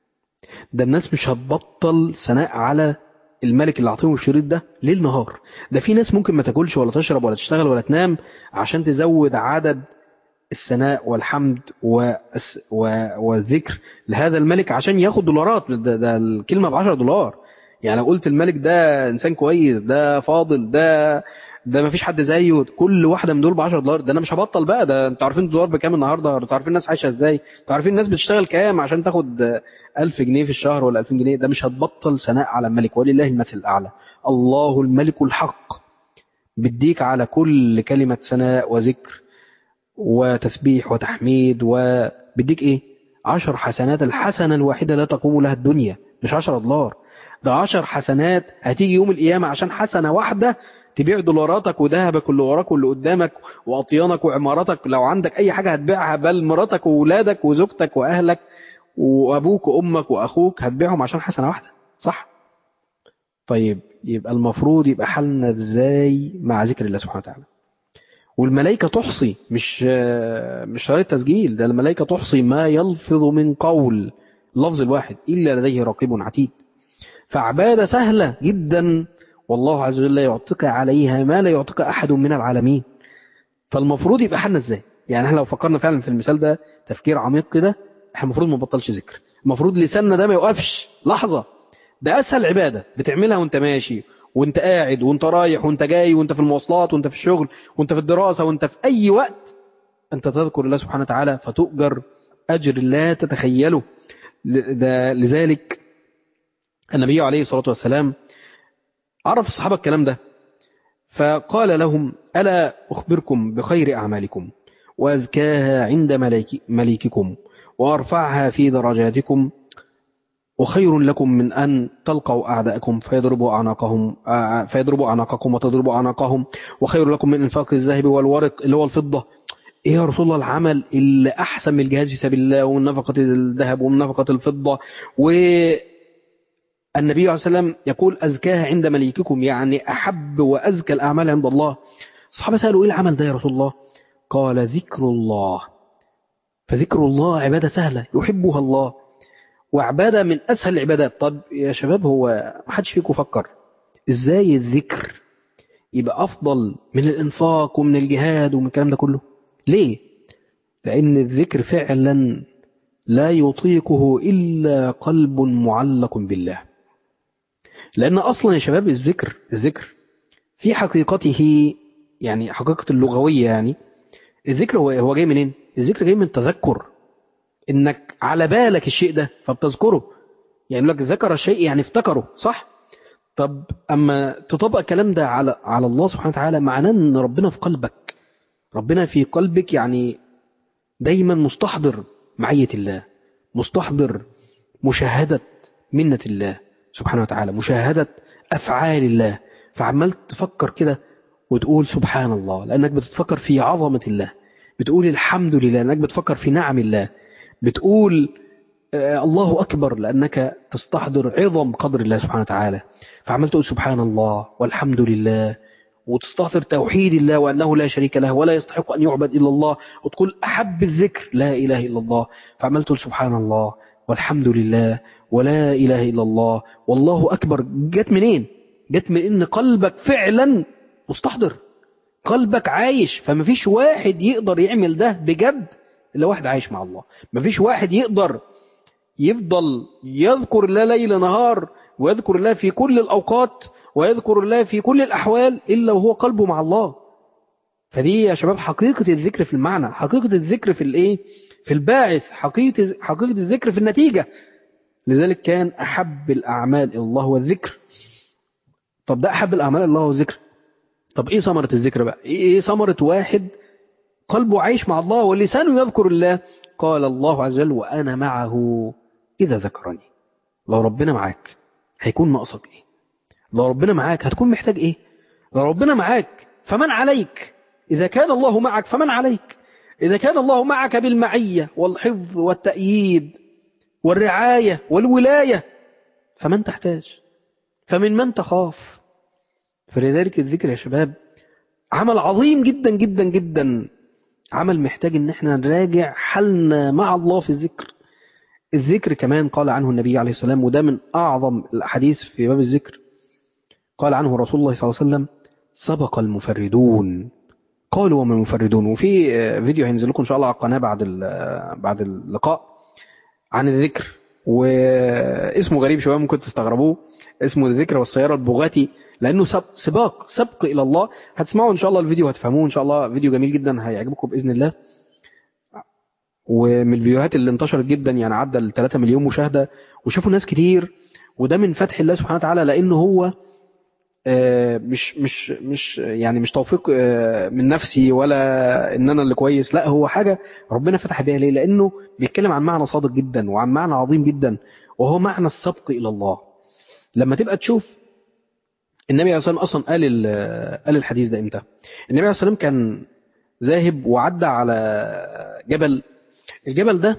ده الناس مش هتبطل ثناء على الملك اللي عطيهم الشريط ده ليل نهار ده في ناس ممكن ما تاكلش ولا تشرب ولا تشتغل ولا تنام عشان تزود عدد الثناء والحمد والس- و- والذكر لهذا الملك عشان ياخد دولارات ده, ده الكلمة ب 10 دولار يعني لو قلت الملك ده انسان كويس ده فاضل ده ده ما فيش حد زيه كل واحده من دول ب 10 دولار ده انا مش هبطل بقى ده انتوا عارفين الدولار بكام النهارده انتوا عارفين الناس عايشه ازاي انتوا عارفين الناس بتشتغل كام عشان تاخد 1000 جنيه في الشهر ولا 2000 جنيه ده مش هتبطل ثناء على الملك ولله المثل الاعلى الله الملك الحق بيديك على كل كلمه ثناء وذكر وتسبيح وتحميد وبيديك ايه عشر حسنات الحسنة الواحدة لا تقوم لها الدنيا مش عشر دولار ده عشر حسنات هتيجي يوم القيامة عشان حسنة واحدة تبيع دولاراتك وذهبك واللي وراك واللي قدامك وأطيانك وعماراتك لو عندك أي حاجة هتبيعها بل مراتك وولادك وزوجتك وأهلك وأبوك وأمك وأخوك هتبيعهم عشان حسنة واحدة صح؟ طيب يبقى المفروض يبقى حالنا ازاي مع ذكر الله سبحانه وتعالى والملائكة تحصي مش مش شريط تسجيل ده الملائكة تحصي ما يلفظ من قول اللفظ الواحد إلا لديه رقيب عتيد فعبادة سهلة جدا والله عز وجل يعطيك عليها ما لا يعطيك أحد من العالمين فالمفروض يبقى حالنا ازاي يعني احنا لو فكرنا فعلا في المثال ده تفكير عميق كده احنا المفروض ما نبطلش ذكر المفروض لساننا ده ما يوقفش لحظة ده أسهل عبادة بتعملها وانت ماشي وانت قاعد وانت رايح وانت جاي وانت في المواصلات وانت في الشغل وانت في الدراسة وانت في أي وقت أنت تذكر الله سبحانه وتعالى فتؤجر أجر لا تتخيله ل- ده لذلك النبي عليه الصلاة والسلام عرف الصحابة الكلام ده فقال لهم ألا أخبركم بخير أعمالكم وأزكاها عند مليك مليككم وأرفعها في درجاتكم وخير لكم من أن تلقوا أعداءكم فيضربوا أعناقهم آه، فيضربوا أعناقكم وتضربوا أعناقهم وخير لكم من إنفاق الذهب والورق اللي هو الفضة إيه يا رسول الله العمل اللي أحسن من الجهاد في سبيل الله ومن نفقة الذهب ومن نفقة الفضة والنبي عليه وسلم يقول أزكاها عند مليككم يعني أحب وأزكى الأعمال عند الله الصحابة سألوا إيه العمل ده يا رسول الله قال ذكر الله فذكر الله عبادة سهلة يحبها الله وعبادة من أسهل العبادات طب يا شباب هو ما حدش فيكم فكر إزاي الذكر يبقى أفضل من الإنفاق ومن الجهاد ومن الكلام ده كله ليه؟ لأن الذكر فعلا لا يطيقه إلا قلب معلق بالله لأن أصلا يا شباب الذكر الذكر في حقيقته يعني حقيقة اللغوية يعني الذكر هو هو جاي منين؟ الذكر جاي من التذكر انك على بالك الشيء ده فبتذكره يعني لك ذكر الشيء يعني افتكره صح طب اما تطبق الكلام ده على على الله سبحانه وتعالى معناه ان ربنا في قلبك ربنا في قلبك يعني دايما مستحضر معية الله مستحضر مشاهدة منة الله سبحانه وتعالى مشاهدة أفعال الله فعمال تفكر كده وتقول سبحان الله لأنك بتتفكر في عظمة الله بتقول الحمد لله لأنك بتفكر في نعم الله بتقول آه، الله أكبر لأنك تستحضر عظم قدر الله سبحانه وتعالى فعمال تقول سبحان الله والحمد لله وتستحضر توحيد الله وأنه لا شريك له ولا يستحق أن يعبد إلا الله وتقول أحب الذكر لا إله إلا الله فعمال تقول سبحان الله والحمد لله ولا إله إلا الله والله أكبر جت منين؟ جت من إن قلبك فعلا مستحضر قلبك عايش فمفيش واحد يقدر يعمل ده بجد إلا واحد عايش مع الله مفيش واحد يقدر يفضل يذكر الله ليل نهار ويذكر الله في كل الأوقات ويذكر الله في كل الأحوال إلا وهو قلبه مع الله فدي يا شباب حقيقة الذكر في المعنى حقيقة الذكر في الإيه في الباعث حقيقة حقيقة الذكر في النتيجة لذلك كان أحب الأعمال إلى الله والذكر طب ده أحب الأعمال إلى الله والذكر طب ايه ثمرة الذكر بقى ايه ثمرة واحد قلبه عايش مع الله ولسانه يذكر الله قال الله عز وجل وأنا معه إذا ذكرني لو ربنا معاك هيكون ناقصك ايه لو ربنا معاك هتكون محتاج ايه لو ربنا معاك فمن عليك إذا كان الله معك فمن عليك إذا كان الله معك بالمعية والحفظ والتأييد والرعاية والولاية فمن تحتاج فمن من تخاف فلذلك الذكر يا شباب عمل عظيم جدا جدا جدا عمل محتاج ان احنا نراجع حالنا مع الله في الذكر الذكر كمان قال عنه النبي عليه السلام وده من اعظم الاحاديث في باب الذكر قال عنه رسول الله صلى الله عليه وسلم سبق المفردون قالوا وما المفردون وفي فيديو هينزل لكم ان شاء الله على القناه بعد بعد اللقاء عن الذكر واسمه غريب شويه ممكن تستغربوه اسمه الذكر والسياره البغاتي لانه سباق سبق الى الله هتسمعوا ان شاء الله الفيديو هتفهموه ان شاء الله فيديو جميل جدا هيعجبكم باذن الله ومن الفيديوهات اللي انتشرت جدا يعني عدى ال 3 مليون مشاهده وشافوا ناس كتير وده من فتح الله سبحانه وتعالى لانه هو مش مش مش يعني مش توفيق من نفسي ولا ان انا اللي كويس لا هو حاجه ربنا فتح بيها ليه لانه بيتكلم عن معنى صادق جدا وعن معنى عظيم جدا وهو معنى السبق الى الله لما تبقى تشوف النبي عليه الصلاه والسلام اصلا قال قال الحديث ده امتى النبي عليه الصلاه والسلام كان ذاهب وعدى على جبل الجبل ده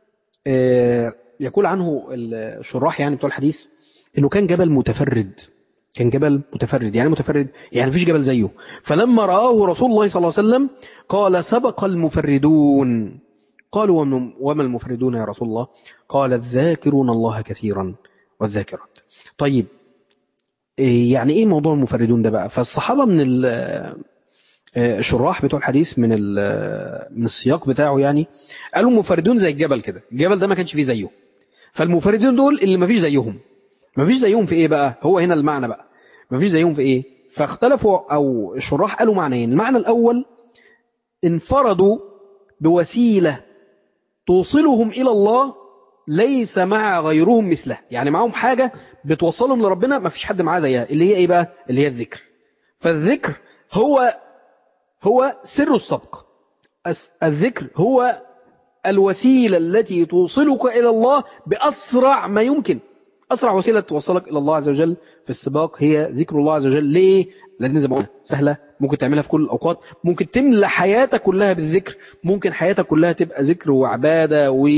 يقول عنه الشراح يعني بتوع الحديث انه كان جبل متفرد كان جبل متفرد يعني متفرد يعني مفيش جبل زيه فلما رآه رسول الله صلى الله عليه وسلم قال سبق المفردون قالوا وما المفردون يا رسول الله قال الذاكرون الله كثيرا والذاكرات طيب يعني ايه موضوع المفردون ده بقى فالصحابة من الشراح بتوع الحديث من من السياق بتاعه يعني قالوا المفردون زي الجبل كده الجبل ده ما كانش فيه زيه فالمفردون دول اللي ما فيش زيهم ما فيش زيهم في ايه بقى هو هنا المعنى بقى ما فيش زيهم في ايه فاختلفوا او الشراح قالوا معنيين المعنى الاول انفردوا بوسيلة توصلهم الى الله ليس مع غيرهم مثله يعني معهم حاجة بتوصلهم لربنا ما فيش حد معاه زيها اللي هي ايه بقى اللي هي الذكر فالذكر هو هو سر السبق الذكر هو الوسيلة التي توصلك إلى الله بأسرع ما يمكن أسرع وسيلة توصلك إلى الله عز وجل في السباق هي ذكر الله عز وجل ليه؟ لأن زي ما قلنا سهلة ممكن تعملها في كل الأوقات ممكن تملى حياتك كلها بالذكر ممكن حياتك كلها تبقى ذكر وعبادة و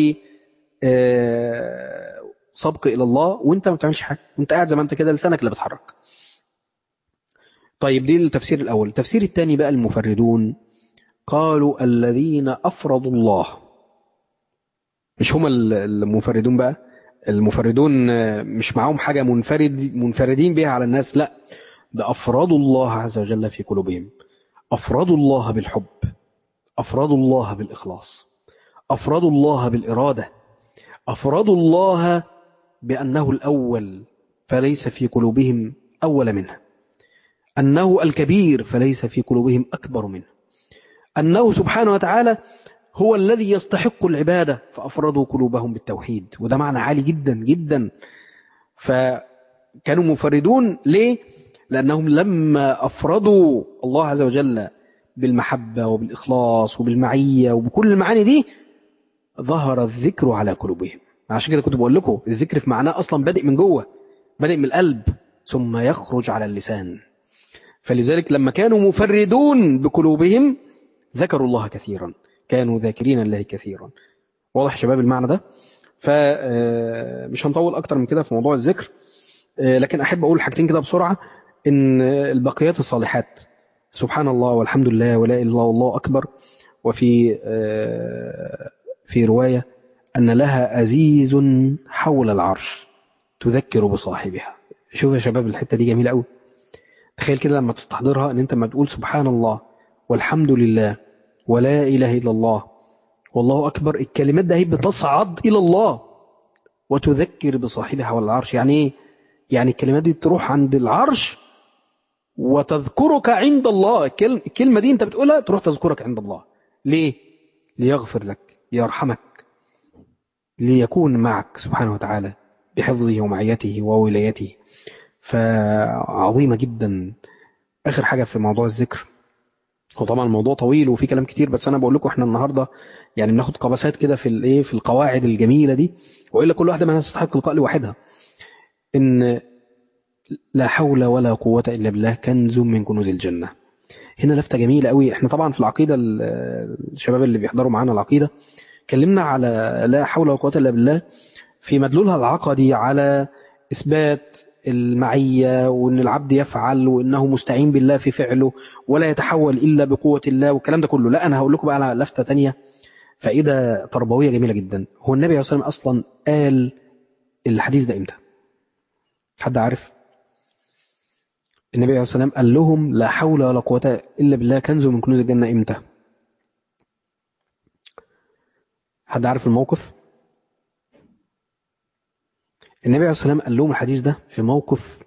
سبق إلى الله وانت ما بتعملش حاجة وانت قاعد زي ما انت كده لسانك اللي بتحرك طيب دي التفسير الأول التفسير الثاني بقى المفردون قالوا الذين أفرضوا الله مش هم المفردون بقى المفردون مش معاهم حاجة منفرد منفردين بها على الناس لا ده أفرادوا الله عز وجل في قلوبهم أفرادوا الله بالحب أفرادوا الله بالإخلاص أفرادوا الله بالإرادة أفرادوا الله بأنه الأول فليس في قلوبهم أول منه أنه الكبير فليس في قلوبهم أكبر منه أنه سبحانه وتعالى هو الذي يستحق العبادة فأفردوا قلوبهم بالتوحيد وده معنى عالي جدا جدا فكانوا مفردون ليه؟ لأنهم لما أفردوا الله عز وجل بالمحبة وبالإخلاص وبالمعية وبكل المعاني دي ظهر الذكر على قلوبهم عشان كده كنت بقول لكم الذكر في معناه أصلا بادئ من جوه بادئ من القلب ثم يخرج على اللسان فلذلك لما كانوا مفردون بقلوبهم ذكروا الله كثيرا كانوا ذاكرين الله كثيرا واضح شباب المعنى ده فمش هنطول أكتر من كده في موضوع الذكر لكن أحب أقول حاجتين كده بسرعة إن البقيات الصالحات سبحان الله والحمد لله ولا إله إلا الله والله أكبر وفي في رواية أن لها أزيز حول العرش تذكر بصاحبها شوف يا شباب الحتة دي جميلة قوي تخيل كده لما تستحضرها أن أنت ما تقول سبحان الله والحمد لله ولا إله إلا الله والله أكبر الكلمات ده هي بتصعد إلى الله وتذكر بصاحبها حول العرش يعني إيه؟ يعني الكلمات دي تروح عند العرش وتذكرك عند الله الكلمة دي أنت بتقولها تروح تذكرك عند الله ليه؟ ليغفر لك يرحمك ليكون معك سبحانه وتعالى بحفظه ومعيته وولايته فعظيمة جدا اخر حاجه في موضوع الذكر هو طبعا الموضوع طويل وفي كلام كتير بس انا بقول لكم احنا النهارده يعني بناخد قبسات كده في الايه في القواعد الجميله دي والا كل واحده منها تستحق لقاء لوحدها ان لا حول ولا قوه الا بالله كنز من كنوز الجنه هنا لفته جميله قوي احنا طبعا في العقيده ال- الشباب اللي بيحضروا معانا العقيده اتكلمنا على لا حول ولا قوه الا بالله في مدلولها العقدي على اثبات المعيه وان العبد يفعل وانه مستعين بالله في فعله ولا يتحول الا بقوه الله والكلام ده كله لا انا هقول لكم بقى على لفته تانية فائده تربويه جميله جدا هو النبي عليه الصلاه والسلام اصلا قال الحديث ده امتى حد عارف النبي عليه الصلاه والسلام قال لهم لا حول ولا قوه الا بالله كنز من كنوز الجنه امتى حد عارف الموقف النبي عليه الصلاه والسلام قال لهم الحديث ده في موقف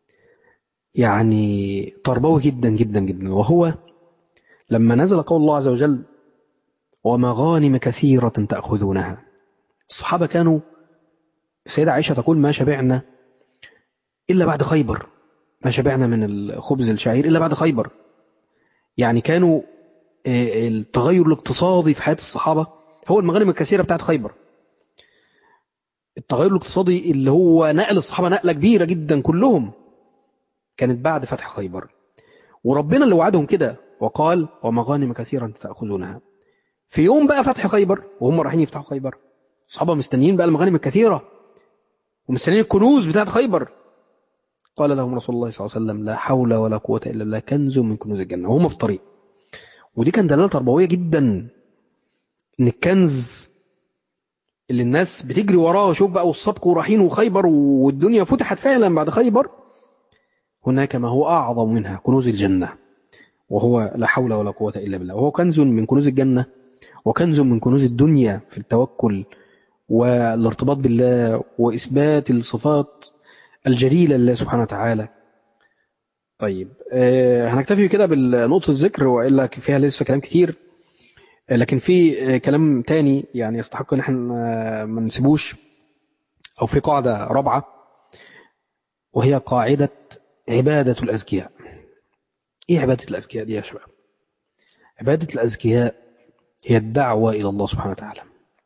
يعني تربوي جدا جدا جدا وهو لما نزل قول الله عز وجل ومغانم كثيرة تأخذونها الصحابة كانوا السيدة عائشة تقول ما شبعنا إلا بعد خيبر ما شبعنا من الخبز الشعير إلا بعد خيبر يعني كانوا آه، التغير الاقتصادي في حياة الصحابة هو المغانم الكثيرة بتاعت خيبر التغير الاقتصادي اللي هو نقل الصحابة نقلة كبيرة جدا كلهم كانت بعد فتح خيبر وربنا اللي وعدهم كده وقال ومغانم كثيرة تأخذونها في يوم بقى فتح خيبر وهم رايحين يفتحوا خيبر الصحابة مستنيين بقى المغانم الكثيرة ومستنيين الكنوز بتاعت خيبر قال لهم رسول الله صلى الله عليه وسلم لا حول ولا قوة إلا بالله كنز من كنوز الجنة وهم في طريق ودي كان دلالة تربوية جدا إن الكنز اللي الناس بتجري وراه شوف بقى والسبق ورايحين وخيبر والدنيا فتحت فعلا بعد خيبر هناك ما هو أعظم منها كنوز الجنة وهو لا حول ولا قوة إلا بالله وهو كنز من كنوز الجنة وكنز من كنوز الدنيا في التوكل والارتباط بالله وإثبات الصفات الجليلة لله سبحانه وتعالى طيب آه هنكتفي كده بالنقطة الذكر وإلا فيها لسه كلام كتير آه لكن في آه كلام تاني يعني يستحق ان احنا آه، ما نسيبوش او في قاعدة رابعة وهي قاعدة عبادة الأذكياء ايه عبادة الأذكياء دي يا شباب عبادة الأذكياء هي الدعوة إلى الله سبحانه وتعالى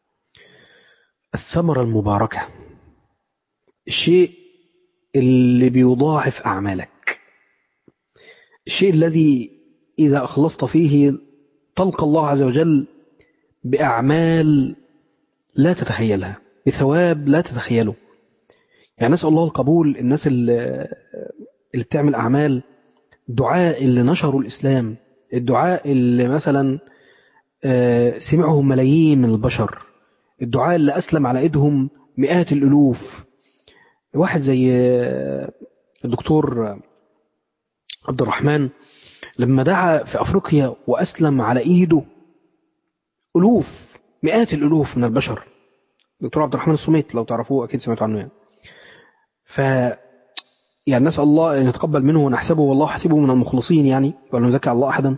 الثمرة المباركة الشيء اللي بيضاعف أعمالك الشيء الذي إذا أخلصت فيه تلقى الله عز وجل بأعمال لا تتخيلها بثواب لا تتخيله يعني نسأل الله القبول الناس اللي, اللي بتعمل أعمال الدعاء اللي نشروا الإسلام الدعاء اللي مثلا آه، سمعهم ملايين من البشر الدعاء اللي أسلم على إيدهم مئات الألوف واحد زي آه، الدكتور عبد الرحمن لما دعا في أفريقيا وأسلم على إيده ألوف مئات الألوف من البشر دكتور عبد الرحمن الصميت لو تعرفوه أكيد سمعتوا عنه يعني ف يعني نسأل الله أن يتقبل منه ونحسبه والله حسبه من المخلصين يعني ولا نزكي على الله أحدا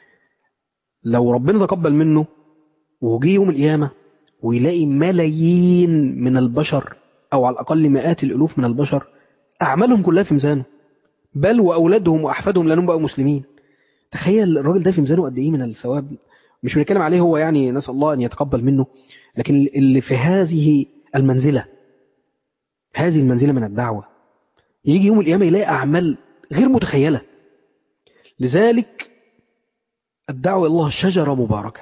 لو ربنا تقبل منه وجي يوم القيامة ويلاقي ملايين من البشر أو على الأقل مئات الألوف من البشر أعمالهم كلها في ميزانه بل وأولادهم وأحفادهم لأنهم بقوا مسلمين تخيل الراجل ده في ميزانه قد إيه من الثواب مش بنتكلم عليه هو يعني نسأل الله أن يتقبل منه لكن اللي في هذه المنزلة هذه المنزلة من الدعوة يجي يوم القيامة يلاقي أعمال غير متخيلة لذلك الدعوة إلى الله شجرة مباركة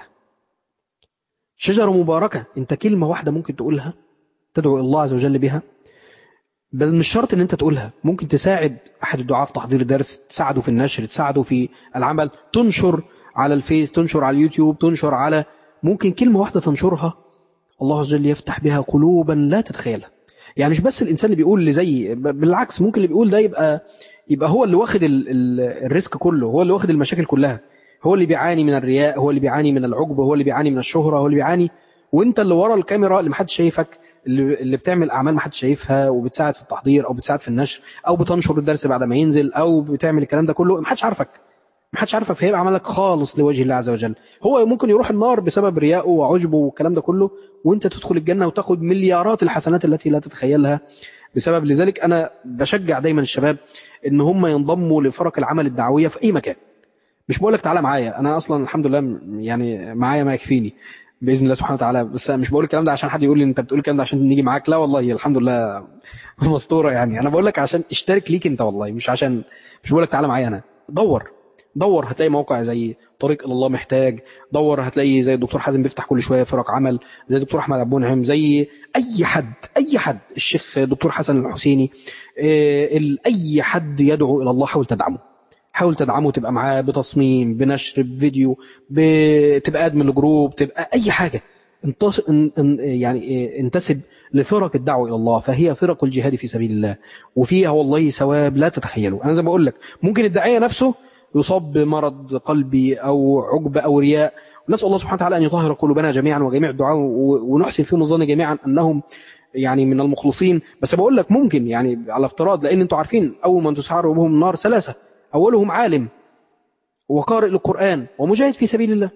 شجرة مباركة أنت كلمة واحدة ممكن تقولها تدعو الله عز وجل بها بل مش شرط ان انت تقولها ممكن تساعد احد الدعاة في تحضير درس تساعده في النشر تساعده في العمل تنشر على الفيس تنشر على اليوتيوب تنشر على ممكن كلمة واحدة تنشرها الله عز وجل يفتح بها قلوبا لا تتخيلها يعني مش بس الانسان اللي بيقول اللي زي بالعكس ممكن اللي بيقول ده يبقى يبقى هو اللي واخد ال ال الريسك كله هو اللي واخد المشاكل كلها هو اللي بيعاني من الرياء هو اللي بيعاني من العجب هو اللي بيعاني من الشهرة هو اللي بيعاني وانت اللي ورا الكاميرا اللي محدش شايفك اللي, اللي بتعمل اعمال محدش شايفها وبتساعد في التحضير او بتساعد في النشر او بتنشر الدرس بعد ما ينزل او بتعمل الكلام ده كله محدش عارفك محدش عارفك فهيبقى عملك خالص لوجه الله عز وجل هو ممكن يروح النار بسبب ريائه وعجبه والكلام ده كله وانت تدخل الجنة وتاخد مليارات الحسنات التي لا تتخيلها بسبب لذلك انا بشجع دايما الشباب ان هم ينضموا لفرق العمل الدعويه في اي مكان مش بقول لك تعالى معايا انا اصلا الحمد لله م- يعني معايا ما يكفيني باذن الله سبحانه وتعالى بس أنا مش بقول الكلام ده عشان حد يقول لي انت بتقول الكلام ده عشان نيجي معاك لا والله الحمد لله مستوره يعني انا بقول لك عشان اشترك ليك انت والله مش عشان مش بقول لك تعالى معايا انا دور دور هتلاقي موقع زي طريق الى الله محتاج دور هتلاقي زي الدكتور حازم بيفتح كل شويه فرق عمل زي الدكتور احمد عبد المنعم زي اي حد اي حد الشيخ دكتور حسن الحسيني إيه، ال- اي حد يدعو الى الله حاول تدعمه حاول تدعمه تبقى معاه بتصميم بنشر بفيديو بتبقى ادمن لجروب تبقى اي حاجه انتص... ان... ان... يعني إيه، انتسب لفرق الدعوه الى الله فهي فرق الجهاد في سبيل الله وفيها والله ثواب لا تتخيلوا انا زي ما بقول لك ممكن الداعيه نفسه يصاب بمرض قلبي او عجب او رياء نسال الله سبحانه وتعالى ان يطهر قلوبنا جميعا وجميع الدعاء و- ونحسن فيهم الظن جميعا انهم يعني من المخلصين بس بقول لك ممكن يعني على افتراض لان انتوا عارفين اول من تسعر بهم النار ثلاثه اولهم عالم وقارئ للقران ومجاهد في سبيل الله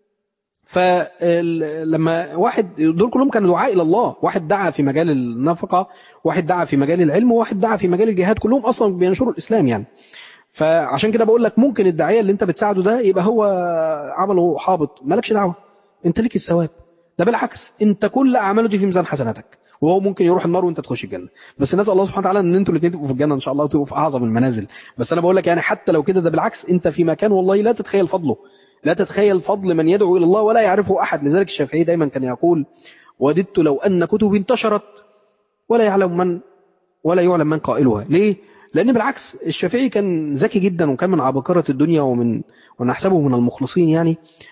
فلما واحد دول كلهم كانوا دعاء الى الله واحد دعا في مجال النفقه واحد دعا في مجال العلم وواحد دعا في مجال الجهاد كلهم اصلا بينشروا الاسلام يعني فعشان كده بقول لك ممكن الداعيه اللي انت بتساعده ده يبقى هو عمله حابط مالكش دعوه انت ليك الثواب ده بالعكس انت كل اعماله دي في ميزان حسناتك وهو ممكن يروح النار وانت تخش الجنه بس نسال الله سبحانه وتعالى ان انتوا الاثنين تبقوا في الجنه ان شاء الله وتبقوا في اعظم المنازل بس انا بقول لك يعني حتى لو كده ده بالعكس انت في مكان والله لا تتخيل فضله لا تتخيل فضل من يدعو الى الله ولا يعرفه احد لذلك الشافعي دايما كان يقول وددت لو ان كتبي انتشرت ولا يعلم من ولا يعلم من قائلها ليه لان بالعكس الشافعي كان ذكي جدا وكان من عباقره الدنيا ومن ونحسبه من المخلصين يعني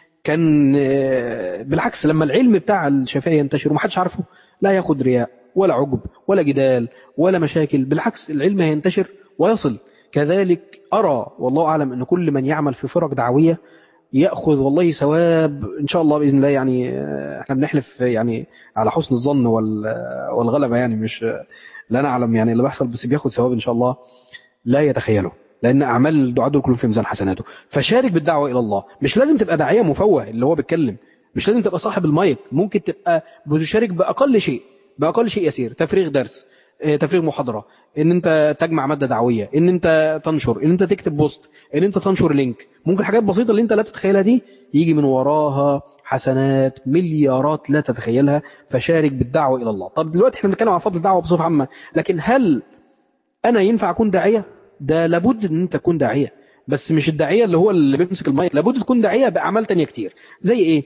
كان آه، بالعكس لما العلم بتاع الشافعي ينتشر ومحدش عارفه لا ياخد رياء ولا عجب ولا جدال ولا مشاكل بالعكس العلم هينتشر ويصل كذلك أرى والله أعلم أن كل من يعمل في فرق دعوية يأخذ والله ثواب إن شاء الله بإذن الله يعني آه، احنا بنحلف يعني على حسن الظن وال- آه، والغلبة يعني مش لا نعلم يعني اللي بيحصل بس بياخد ثواب إن شاء الله لا يتخيله لأن أعمال الدعاء دول كلهم في ميزان حسناته فشارك بالدعوة إلى الله مش لازم تبقى داعية مفوه اللي هو بيتكلم مش لازم تبقى صاحب المايك ممكن تبقى بتشارك بأقل شيء بأقل شيء يسير تفريغ درس آه، تفريغ محاضرة ان انت تجمع مادة دعوية ان انت تنشر ان انت تكتب بوست ان انت تنشر لينك ممكن حاجات بسيطة اللي انت لا تتخيلها دي يجي من وراها حسنات مليارات لا تتخيلها فشارك بالدعوة الى الله طب دلوقتي احنا بنتكلم عن فضل الدعوة بصفة عامة لكن هل انا ينفع اكون داعية ده لابد ان انت تكون داعية بس مش الداعية اللي هو اللي بيمسك المايك لابد تكون داعية بأعمال تانية كتير زي ايه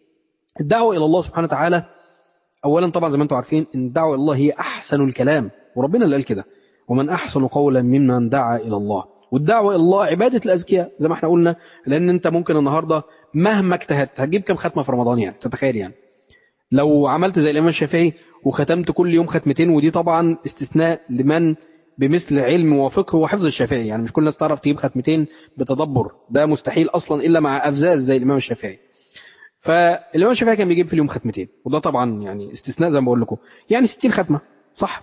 الدعوة الى الله سبحانه وتعالى اولا طبعا زي ما انتم عارفين ان الدعوة الى الله هي احسن الكلام وربنا اللي قال كده ومن احسن قولا ممن دعا الى الله والدعوة الى الله عبادة الاذكياء زي ما احنا قلنا لان انت ممكن النهاردة مهما اجتهدت هتجيب كام ختمة في رمضان يعني تتخيل يعني لو عملت زي الامام الشافعي وختمت كل يوم ختمتين ودي طبعا استثناء لمن بمثل علم وفقه وحفظ الشافعي يعني مش كل الناس تعرف تجيب ختمتين بتدبر ده مستحيل اصلا الا مع افزاز زي الامام الشافعي فالامام الشافعي كان بيجيب في اليوم ختمتين وده طبعا يعني استثناء زي ما بقول لكم يعني 60 ختمه صح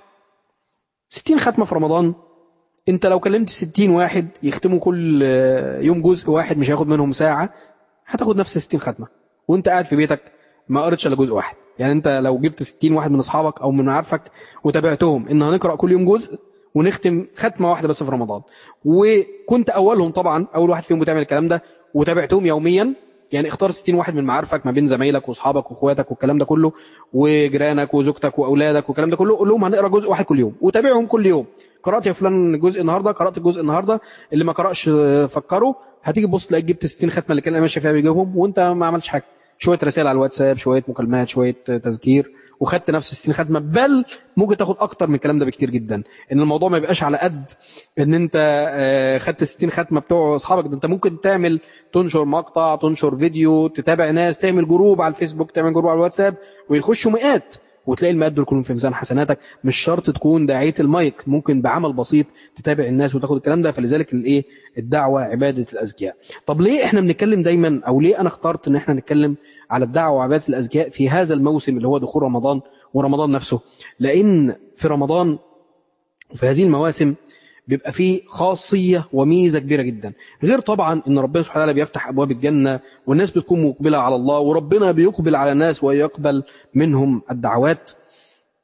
60 ختمه في رمضان انت لو كلمت 60 واحد يختموا كل آه، يوم جزء واحد مش هياخد منهم ساعه هتاخد نفس 60 ختمه وانت قاعد في بيتك ما قريتش الا جزء واحد يعني انت لو جبت 60 واحد من اصحابك او من معارفك وتابعتهم ان هنقرا كل يوم جزء ونختم ختمه واحده بس في رمضان وكنت اولهم طبعا اول واحد فيهم بتعمل الكلام ده وتابعتهم يوميا يعني اختار 60 واحد من معارفك ما بين زمايلك واصحابك واخواتك والكلام ده كله وجيرانك وزوجتك واولادك والكلام ده كله قول لهم هنقرا جزء واحد كل يوم وتابعهم كل يوم قرات يا فلان جزء النهارده قرات الجزء النهارده اللي ما قراش آه، فكره هتيجي تبص تلاقيك جبت 60 ختمه اللي كان الامام الشافعي بيجيبهم وانت ما عملتش حاجه شويه رسائل على الواتساب شويه مكالمات شويه آه، تذكير وخدت نفس ال 60 ختمه بل ممكن تاخد اكتر من الكلام ده بكتير جدا ان الموضوع ما يبقاش على قد ان انت آه، خدت 60 ختمه بتوع اصحابك ده انت ممكن تعمل تنشر مقطع تنشر فيديو تتابع ناس تعمل جروب على الفيسبوك تعمل جروب على الواتساب ويخشوا مئات وتلاقي المئات دول كلهم في ميزان حسناتك مش شرط تكون داعيه المايك ممكن بعمل بسيط تتابع الناس وتاخد الكلام ده فلذلك الايه الدعوه عباده الاذكياء طب ليه احنا بنتكلم دايما او ليه انا اخترت ان احنا نتكلم على الدعوه وعباده الاذكياء في هذا الموسم اللي هو دخول رمضان ورمضان نفسه لان في رمضان وفي هذه المواسم بيبقى فيه خاصية وميزة كبيرة جدا غير طبعا ان ربنا سبحانه وتعالى بيفتح ابواب الجنة والناس بتكون مقبلة على الله وربنا بيقبل على الناس ويقبل منهم الدعوات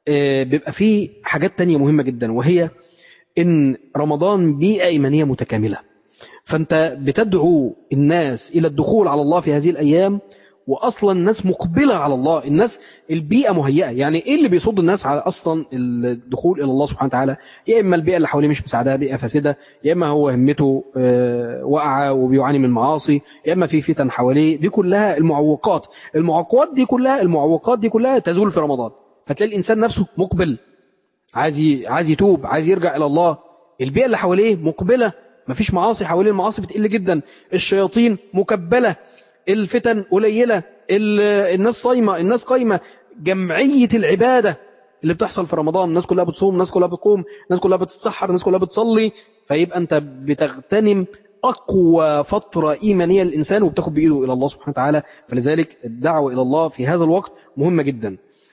آه، بيبقى فيه حاجات تانية مهمة جدا وهي ان رمضان بيئة ايمانية متكاملة فانت بتدعو الناس الى الدخول على الله في هذه الايام واصلا الناس مقبله على الله الناس البيئه مهيئه يعني ايه اللي بيصد الناس على اصلا الدخول الى الله سبحانه وتعالى يا اما البيئه اللي حواليه مش مساعداه بيئه فاسده يا اما هو همته آه، واقعه وبيعاني من معاصي يا اما في فتن حواليه دي كلها المعوقات المعوقات دي كلها المعوقات دي كلها تزول في رمضان فتلاقي الانسان نفسه مقبل عايز ي- عايز يتوب عايز يرجع الى الله البيئه اللي حواليه مقبله مفيش معاصي حواليه المعاصي بتقل جدا الشياطين مكبله الفتن قليله ال- الناس صايمه الناس قايمه جمعيه العباده اللي بتحصل في رمضان الناس كلها بتصوم الناس كلها بتقوم الناس كلها بتتسحر الناس كلها بتصلي فيبقى انت بتغتنم اقوى فتره ايمانيه للانسان وبتاخد بايده الى الله سبحانه وتعالى فلذلك الدعوه الى الله في هذا الوقت مهمه جدا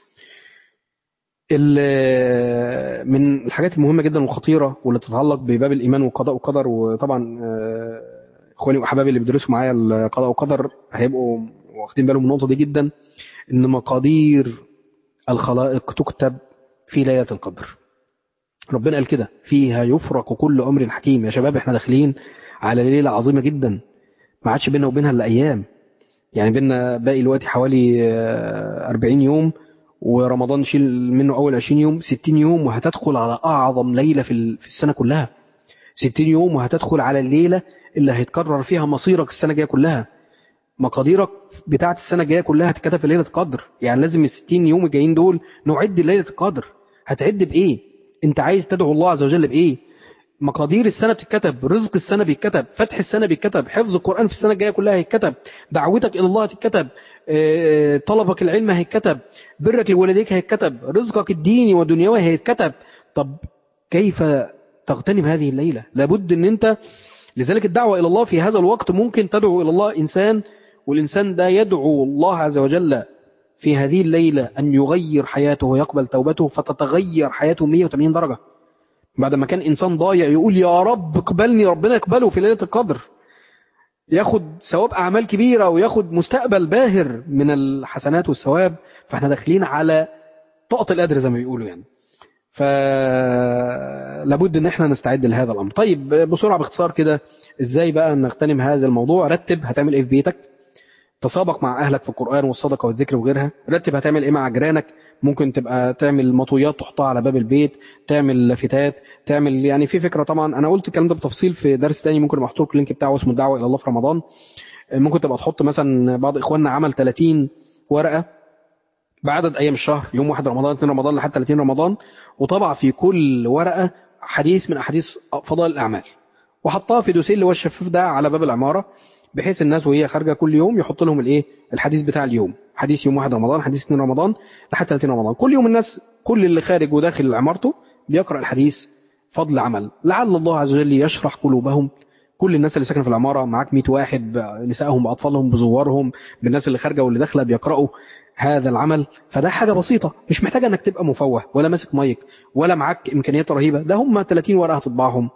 ال- من الحاجات المهمة جدا والخطيرة واللي تتعلق بباب الإيمان والقضاء والقدر وطبعا آه، إخواني وأحبابي اللي بيدرسوا معايا القضاء والقدر هيبقوا واخدين بالهم من النقطة دي جدا إن مقادير الخلائق تكتب في ليلة القدر ربنا قال كده فيها يفرق كل أمر حكيم يا شباب احنا داخلين على ليلة عظيمة جدا ما عادش بيننا وبينها إلا أيام يعني بيننا باقي دلوقتي حوالي آه، 40 يوم ورمضان شيل منه اول 20 يوم 60 يوم وهتدخل على اعظم ليله في ال- في السنه كلها 60 يوم وهتدخل على الليله اللي هيتكرر فيها مصيرك السنه الجايه كلها مقاديرك بتاعه السنه الجايه كلها هتتكتب في ليله القدر يعني لازم ال 60 يوم الجايين دول نعد ليله القدر هتعد بايه انت عايز تدعو الله عز وجل بايه مقادير السنة بتتكتب رزق السنة بيتكتب فتح السنة بيتكتب حفظ القرآن في السنة الجاية كلها هيتكتب دعوتك إلى الله هتتكتب آه، طلبك العلم هيتكتب برك لوالديك هيتكتب رزقك الديني والدنيوي هيتكتب طب كيف تغتنم هذه الليلة لابد ان انت لذلك الدعوة إلى الله في هذا الوقت ممكن تدعو إلى الله إنسان والإنسان ده يدعو الله عز وجل في هذه الليلة أن يغير حياته ويقبل توبته فتتغير حياته 180 درجة بعد ما كان إنسان ضايع يقول يا رب اقبلني ربنا يقبله في ليلة القدر ياخد ثواب أعمال كبيرة وياخد مستقبل باهر من الحسنات والثواب فاحنا داخلين على طاقة القدر زي ما بيقولوا يعني فلابد ان احنا نستعد لهذا الامر طيب بسرعه باختصار كده ازاي بقى نغتنم هذا الموضوع رتب هتعمل ايه في بيتك تسابق مع اهلك في القران والصدقه والذكر وغيرها رتب هتعمل ايه مع جيرانك ممكن تبقى تعمل مطويات تحطها على باب البيت تعمل لافتات تعمل يعني في فكره طبعا انا قلت الكلام ده بتفصيل في درس تاني ممكن ابقى احط لك اللينك بتاعه اسمه الدعوه الى الله في رمضان ممكن تبقى تحط مثلا بعض اخواننا عمل 30 ورقه بعدد ايام الشهر يوم 1 رمضان 2 رمضان لحد 30 رمضان وطبع في كل ورقه حديث من احاديث فضائل الاعمال وحطها في دوسيه اللي هو الشفاف ده على باب العماره بحيث الناس وهي خارجه كل يوم يحط لهم الايه الحديث بتاع اليوم حديث يوم 1 رمضان حديث 2 رمضان لحد 30 رمضان كل يوم الناس كل اللي خارج وداخل عمارته بيقرا الحديث فضل عمل لعل الله عز وجل يشرح قلوبهم كل الناس اللي ساكنه في العماره معاك 100 واحد نسائهم باطفالهم بزوارهم بالناس اللي خارجه واللي داخله بيقراوا هذا العمل فده حاجه بسيطه مش محتاجه انك تبقى مفوه ولا ماسك مايك ولا معاك امكانيات رهيبه ده هم 30 ورقه هتطبعهم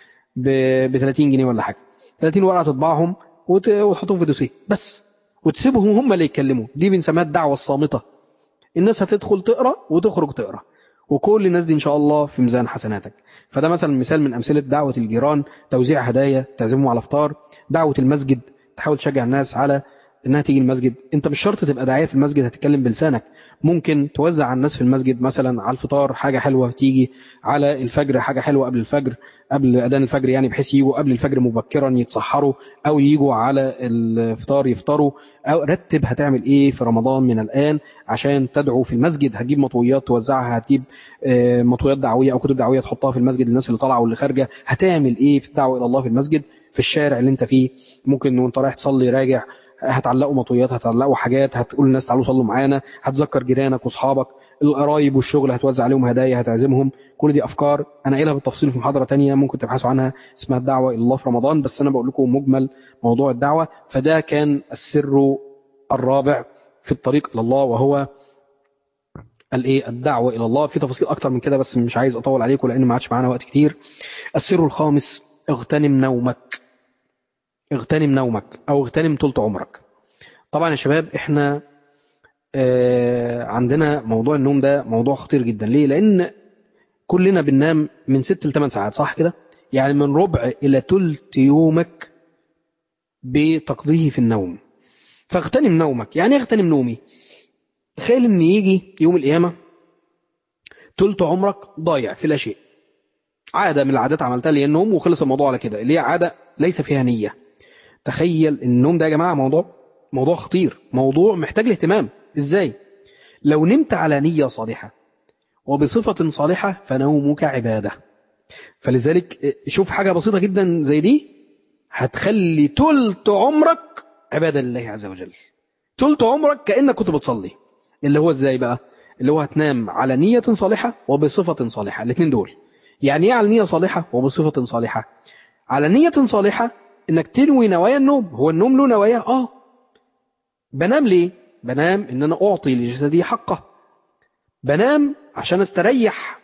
ب 30 جنيه ولا حاجه 30 ورقه تطبعهم وت- وتحطهم في دوسيه بس وتسيبهم هم اللي يتكلموا دي بنسميها الدعوه الصامته الناس هتدخل تقرا وتخرج تقرا وكل الناس دي ان شاء الله في ميزان حسناتك فده مثلا مثال من امثله دعوه الجيران توزيع هدايا تعزمهم على افطار دعوه المسجد تحاول تشجع الناس على انها تيجي المسجد انت مش شرط تبقى داعيه في المسجد هتتكلم بلسانك ممكن توزع على الناس في المسجد مثلا على الفطار حاجه حلوه تيجي على الفجر حاجه حلوه قبل الفجر قبل اذان الفجر يعني بحيث يجوا قبل الفجر مبكرا يتسحروا او يجوا على الفطار يفطروا او رتب هتعمل ايه في رمضان من الان عشان تدعو في المسجد هتجيب مطويات توزعها هتجيب آه، مطويات دعويه او كتب دعويه تحطها في المسجد للناس اللي طالعه واللي خارجه هتعمل ايه في الدعوه الى الله في المسجد في الشارع اللي انت فيه ممكن وانت رايح تصلي راجع هتعلقوا مطويات هتعلقوا حاجات هتقول للناس تعالوا صلوا معانا هتذكر جيرانك واصحابك القرايب والشغل هتوزع عليهم هدايا هتعزمهم كل دي افكار انا قايلها بالتفصيل في محاضره تانية ممكن تبحثوا عنها اسمها الدعوه الى الله في رمضان بس انا بقول لكم مجمل موضوع الدعوه فده كان السر الرابع في الطريق الى الله وهو الايه الدعوه الى الله في تفاصيل اكتر من كده بس مش عايز اطول عليكم لان ما عادش معانا وقت كتير السر الخامس اغتنم نومك اغتنم نومك او اغتنم طولة عمرك طبعا يا شباب احنا آه، عندنا موضوع النوم ده موضوع خطير جدا ليه لان كلنا بننام من 6 ل 8 ساعات صح كده يعني من ربع الى ثلث يومك بتقضيه في النوم فاغتنم نومك يعني إيه اغتنم نومي تخيل ان يجي يوم القيامه ثلث عمرك ضايع في لا شيء عاده من العادات عملتها لي النوم وخلص الموضوع على كده اللي هي عاده ليس فيها نيه تخيل النوم ده يا جماعه موضوع موضوع خطير موضوع محتاج الاهتمام ازاي لو نمت على نيه صالحه وبصفه صالحه فنومك عباده فلذلك شوف حاجه بسيطه جدا زي دي هتخلي ثلث عمرك عباده لله عز وجل ثلث عمرك كانك كنت بتصلي اللي هو ازاي بقى اللي هو هتنام على نيه صالحه وبصفه صالحه الاثنين دول يعني ايه على نيه صالحه وبصفه صالحه على نيه صالحه انك تنوي نوايا النوم هو النوم له نوايا اه بنام ليه بنام ان انا اعطي لجسدي حقه بنام عشان استريح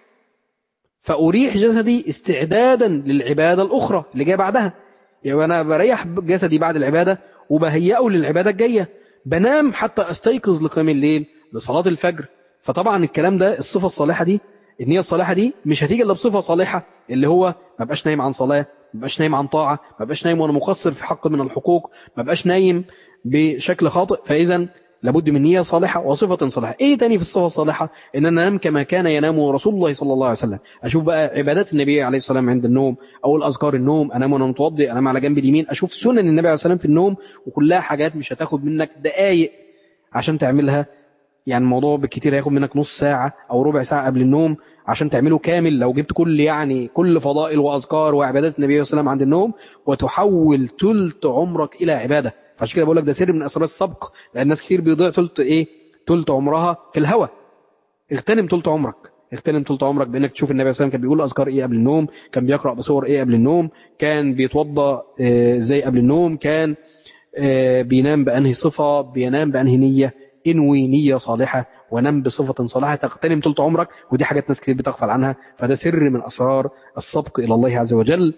فاريح جسدي استعدادا للعباده الاخرى اللي جايه بعدها يعني انا بريح جسدي بعد العباده وبهيئه للعباده الجايه بنام حتى استيقظ لقيام الليل لصلاه الفجر فطبعا الكلام ده الصفه الصالحه دي النيه الصالحه دي مش هتيجي الا بصفه صالحه اللي هو ما بقاش نايم عن صلاه ما بقاش نايم عن طاعه ما بقاش نايم وانا مقصر في حق من الحقوق ما بقاش نايم بشكل خاطئ فاذا لابد من نية صالحة وصفة صالحة ايه تاني في الصفة الصالحة ان انا انام كما كان ينام رسول الله صلى الله عليه وسلم اشوف بقى عبادات النبي عليه السلام عند النوم او الاذكار النوم انام وانا متوضي انام على جنب اليمين اشوف سنن النبي عليه السلام في النوم وكلها حاجات مش هتاخد منك دقايق عشان تعملها يعني الموضوع بالكتير هياخد منك نص ساعة أو ربع ساعة قبل النوم عشان تعمله كامل لو جبت كل يعني كل فضائل وأذكار وعبادات النبي صلى الله عليه وسلم عند النوم وتحول ثلث عمرك إلى عبادة فعشان كده بقول لك ده سر من أسرار السبق لأن الناس كتير بيضيع ثلث إيه ثلث عمرها في الهوى اغتنم ثلث عمرك اغتنم ثلث عمرك بانك تشوف النبي صلى الله عليه وسلم كان بيقول اذكار ايه قبل النوم كان بيقرا بصور ايه قبل النوم كان بيتوضا آه، ازاي قبل النوم كان آه، بينام بانهي صفه بينام بانهي نيه انوي نيه صالحه ونم بصفه صالحه تغتنم ثلث عمرك ودي حاجات ناس كتير بتغفل عنها فده سر من اسرار السبق الى الله عز وجل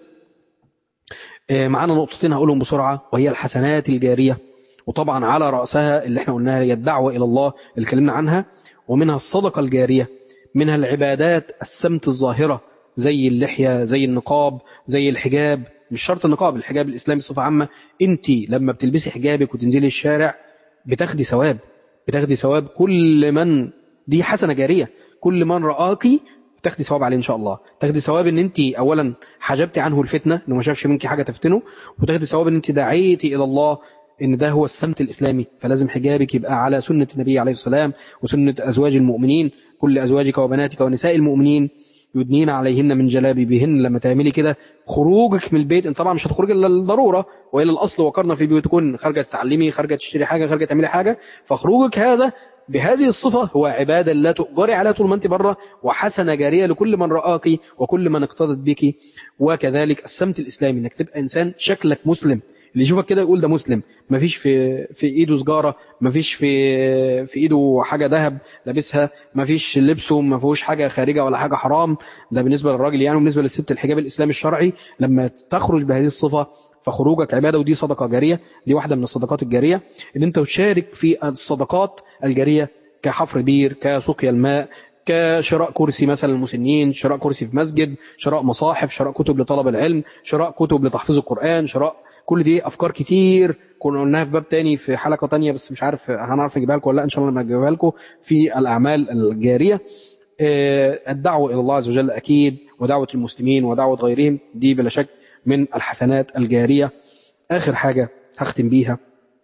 آه، معانا نقطتين هقولهم بسرعه وهي الحسنات الجاريه وطبعا على راسها اللي احنا قلناها هي الدعوه الى الله اللي اتكلمنا عنها ومنها الصدقه الجاريه منها العبادات السمت الظاهره زي اللحيه زي النقاب زي الحجاب مش شرط النقاب الحجاب الاسلامي بصفه عامه انت لما بتلبسي حجابك وتنزلي الشارع بتاخدي ثواب بتاخدي ثواب كل من دي حسنه جاريه كل من راكي تاخدي ثواب عليه ان شاء الله تاخدي ثواب ان انت اولا حجبتي عنه الفتنه انه ما شافش منك حاجه تفتنه وتاخدي ثواب ان انت دعيتي الى الله ان ده هو السمت الاسلامي فلازم حجابك يبقى على سنه النبي عليه السلام وسنه ازواج المؤمنين كل ازواجك وبناتك ونساء المؤمنين يدنين عليهن من جلابيبهن لما تعملي كده خروجك من البيت انت طبعا مش هتخرجي الا للضروره والى الاصل وقرنا في بيوتكن خارجه تتعلمي خارجه تشتري حاجه خارجه تعملي حاجه فخروجك هذا بهذه الصفة هو عبادة لا تؤجري عليها طول ما انت بره وحسنة جارية لكل من رآك وكل من اقتدت بك وكذلك السمت الإسلامي انك تبقى إنسان شكلك مسلم اللي يشوفك كده يقول ده مسلم مفيش في في ايده سجاره مفيش في في ايده حاجه ذهب لابسها مفيش لبسه ما فيهوش حاجه خارجه ولا حاجه حرام ده بالنسبه للراجل يعني وبالنسبه للست الحجاب الاسلامي الشرعي لما تخرج بهذه الصفه فخروجك عباده ودي صدقه جاريه دي واحده من الصدقات الجاريه ان انت تشارك في الصدقات الجاريه كحفر بير كسقيا الماء كشراء كرسي مثلا للمسنين شراء كرسي في مسجد شراء مصاحف شراء كتب لطلب العلم شراء كتب لتحفيظ القرآن شراء كل دي أفكار كتير كنا قلناها في باب تاني في حلقة تانية بس مش عارف هنعرف نجيبها لكم ولا لا إن شاء الله لما نجيبها لكم في الأعمال الجارية آه، الدعوة إلى الله عز وجل أكيد ودعوة المسلمين ودعوة غيرهم دي بلا شك من الحسنات الجارية آخر حاجة هختم بيها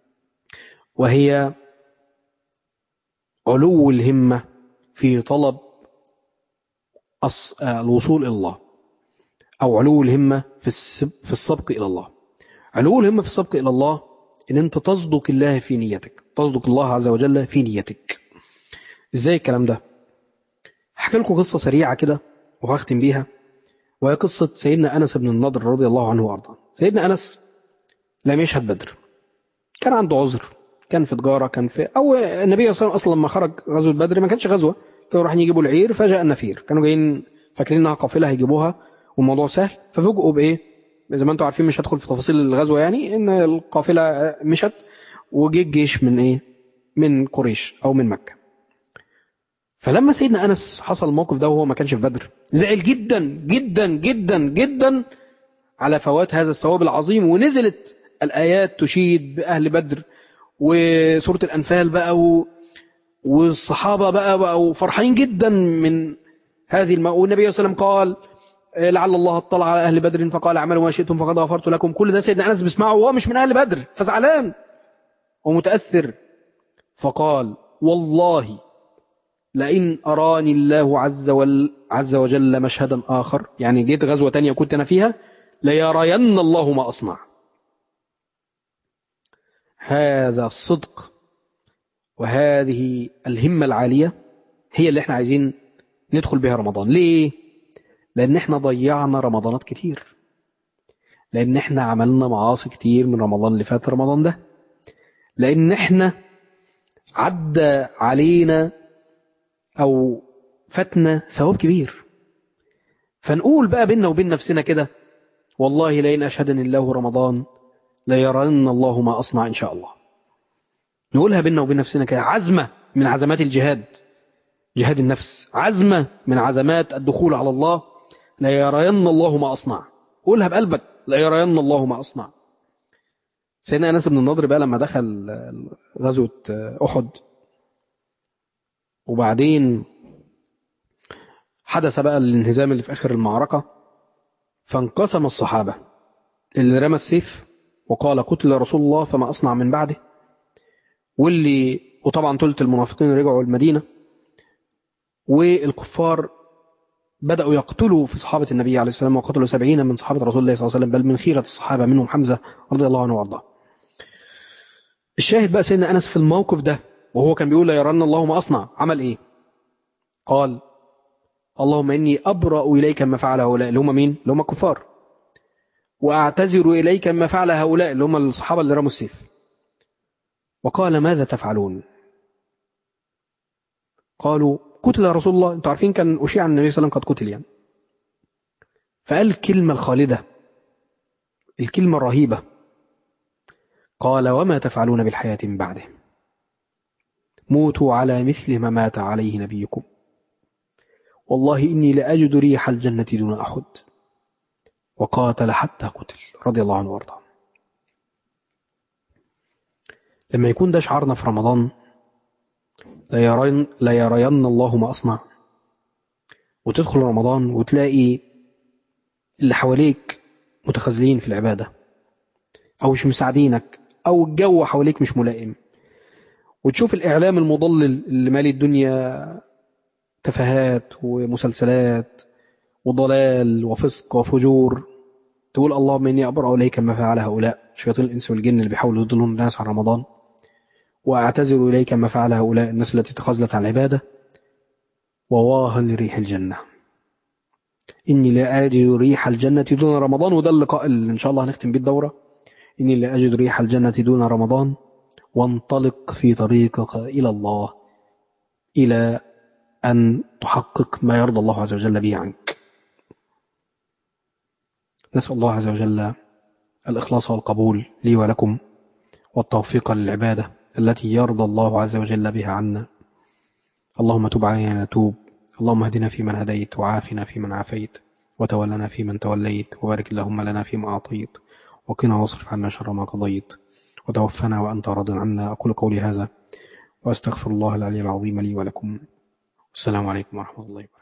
وهي علو الهمة في طلب الص- آه، الوصول إلى الله أو علو الهمة في السب- في السبق إلى الله علو الهمة في السبق إلى الله إن أنت تصدق الله في نيتك تصدق الله عز وجل في نيتك إزاي الكلام ده هحكي لكم قصة سريعة كده وهختم بيها وهي قصة سيدنا أنس بن النضر رضي الله عنه وأرضاه سيدنا أنس لم يشهد بدر كان عنده عذر كان في تجارة كان في أو النبي صلى الله عليه وسلم أصلا لما خرج غزوة بدر ما كانش غزوة كانوا رايحين يجيبوا العير فجاء النفير كانوا جايين فاكرين إنها قافلة هيجيبوها والموضوع سهل ففوجئوا بإيه زي ما أنتم عارفين مش هدخل في تفاصيل الغزوة يعني إن القافلة مشت وجه الجيش من إيه من قريش أو من مكة فلما سيدنا أنس حصل الموقف ده وهو ما كانش في بدر زعل جدا جدا جدا جدا على فوات هذا الثواب العظيم ونزلت الآيات تشيد بأهل بدر وسورة الأنفال بقى و... والصحابة بقى بقوا فرحين جدا من هذه الم... والنبي صلى الله عليه وسلم قال لعل الله اطلع على أهل بدر فقال اعملوا ما شئتم فقد غفرت لكم كل ده سيدنا أنس بيسمعه وهو مش من أهل بدر فزعلان ومتأثر فقال والله لئن أراني الله عز, وال... عز وجل مشهدا آخر يعني جيت غزوة تانية كنت أنا فيها ليرين الله ما أصنع هذا الصدق وهذه الهمة العالية هي اللي احنا عايزين ندخل بها رمضان ليه؟ لأن احنا ضيعنا رمضانات كتير لأن احنا عملنا معاصي كتير من رمضان اللي فات رمضان ده لأن احنا عدى علينا أو فاتنا ثواب كبير فنقول بقى بيننا وبين نفسنا كده والله لئن أشهدني الله رمضان ليرن الله ما أصنع إن شاء الله نقولها بيننا وبين نفسنا كده عزمة من عزمات الجهاد جهاد النفس عزمة من عزمات الدخول على الله ليرين الله ما أصنع قولها بقلبك ليرين الله ما أصنع سيدنا أنس بن النضر بقى لما دخل غزوة أحد وبعدين حدث بقى الانهزام اللي في آخر المعركة فانقسم الصحابة اللي رمى السيف وقال قتل رسول الله فما أصنع من بعده واللي وطبعا ثلث المنافقين رجعوا المدينة والكفار بدأوا يقتلوا في صحابة النبي عليه السلام وقتلوا سبعين من صحابة رسول الله صلى الله عليه وسلم بل من خيرة الصحابة منهم حمزة رضي الله عنه وارضاه الشاهد بقى سيدنا أنس في الموقف ده وهو كان بيقول لا يرن الله ما أصنع عمل إيه قال اللهم إني أبرأ إليك ما فعل هؤلاء اللي هم مين اللي هم الكفار وأعتذر إليك ما فعل هؤلاء اللي هم الصحابة اللي رموا السيف وقال ماذا تفعلون قالوا قتل رسول الله انتوا عارفين كان أشيع عن النبي صلى الله عليه وسلم قد قتل يعني فقال الكلمة الخالدة الكلمة الرهيبة قال وما تفعلون بالحياة من بعده موتوا على مثل ما مات عليه نبيكم والله إني لأجد ريح الجنة دون أحد وقاتل حتى قتل رضي الله عنه وارضاه لما يكون ده شعارنا في رمضان لا يرين, لا يرين الله ما أصنع وتدخل رمضان وتلاقي اللي حواليك متخاذلين في العبادة أو مش مساعدينك أو الجو حواليك مش ملائم وتشوف الإعلام المضلل اللي مالي الدنيا تفاهات ومسلسلات وضلال وفسق وفجور تقول اللهم إني أبرأ إليك ما فعل هؤلاء شياطين الإنس والجن اللي بيحاولوا يضلوا الناس عن رمضان وأعتذر إليك ما فعل هؤلاء الناس التي تخاذلت عن العبادة وواها لريح الجنة إني لا أجد ريح الجنة دون رمضان وده اللقاء اللي إن شاء الله هنختم بيه الدورة إني لا أجد ريح الجنة دون رمضان وانطلق في طريقك إلى الله إلى أن تحقق ما يرضى الله عز وجل به عنك نسأل الله عز وجل الإخلاص والقبول لي ولكم والتوفيق للعبادة التي يرضى الله عز وجل بها عنا اللهم تب علينا نتوب اللهم اهدنا فيمن هديت وعافنا فيمن عافيت وتولنا فيمن توليت وبارك اللهم لنا فيما أعطيت وقنا واصرف عنا شر ما قضيت وتوفنا وأنت راض عنا أقول قولي هذا وأستغفر الله العلي العظيم لي ولكم السلام عليكم ورحمة الله وبركاته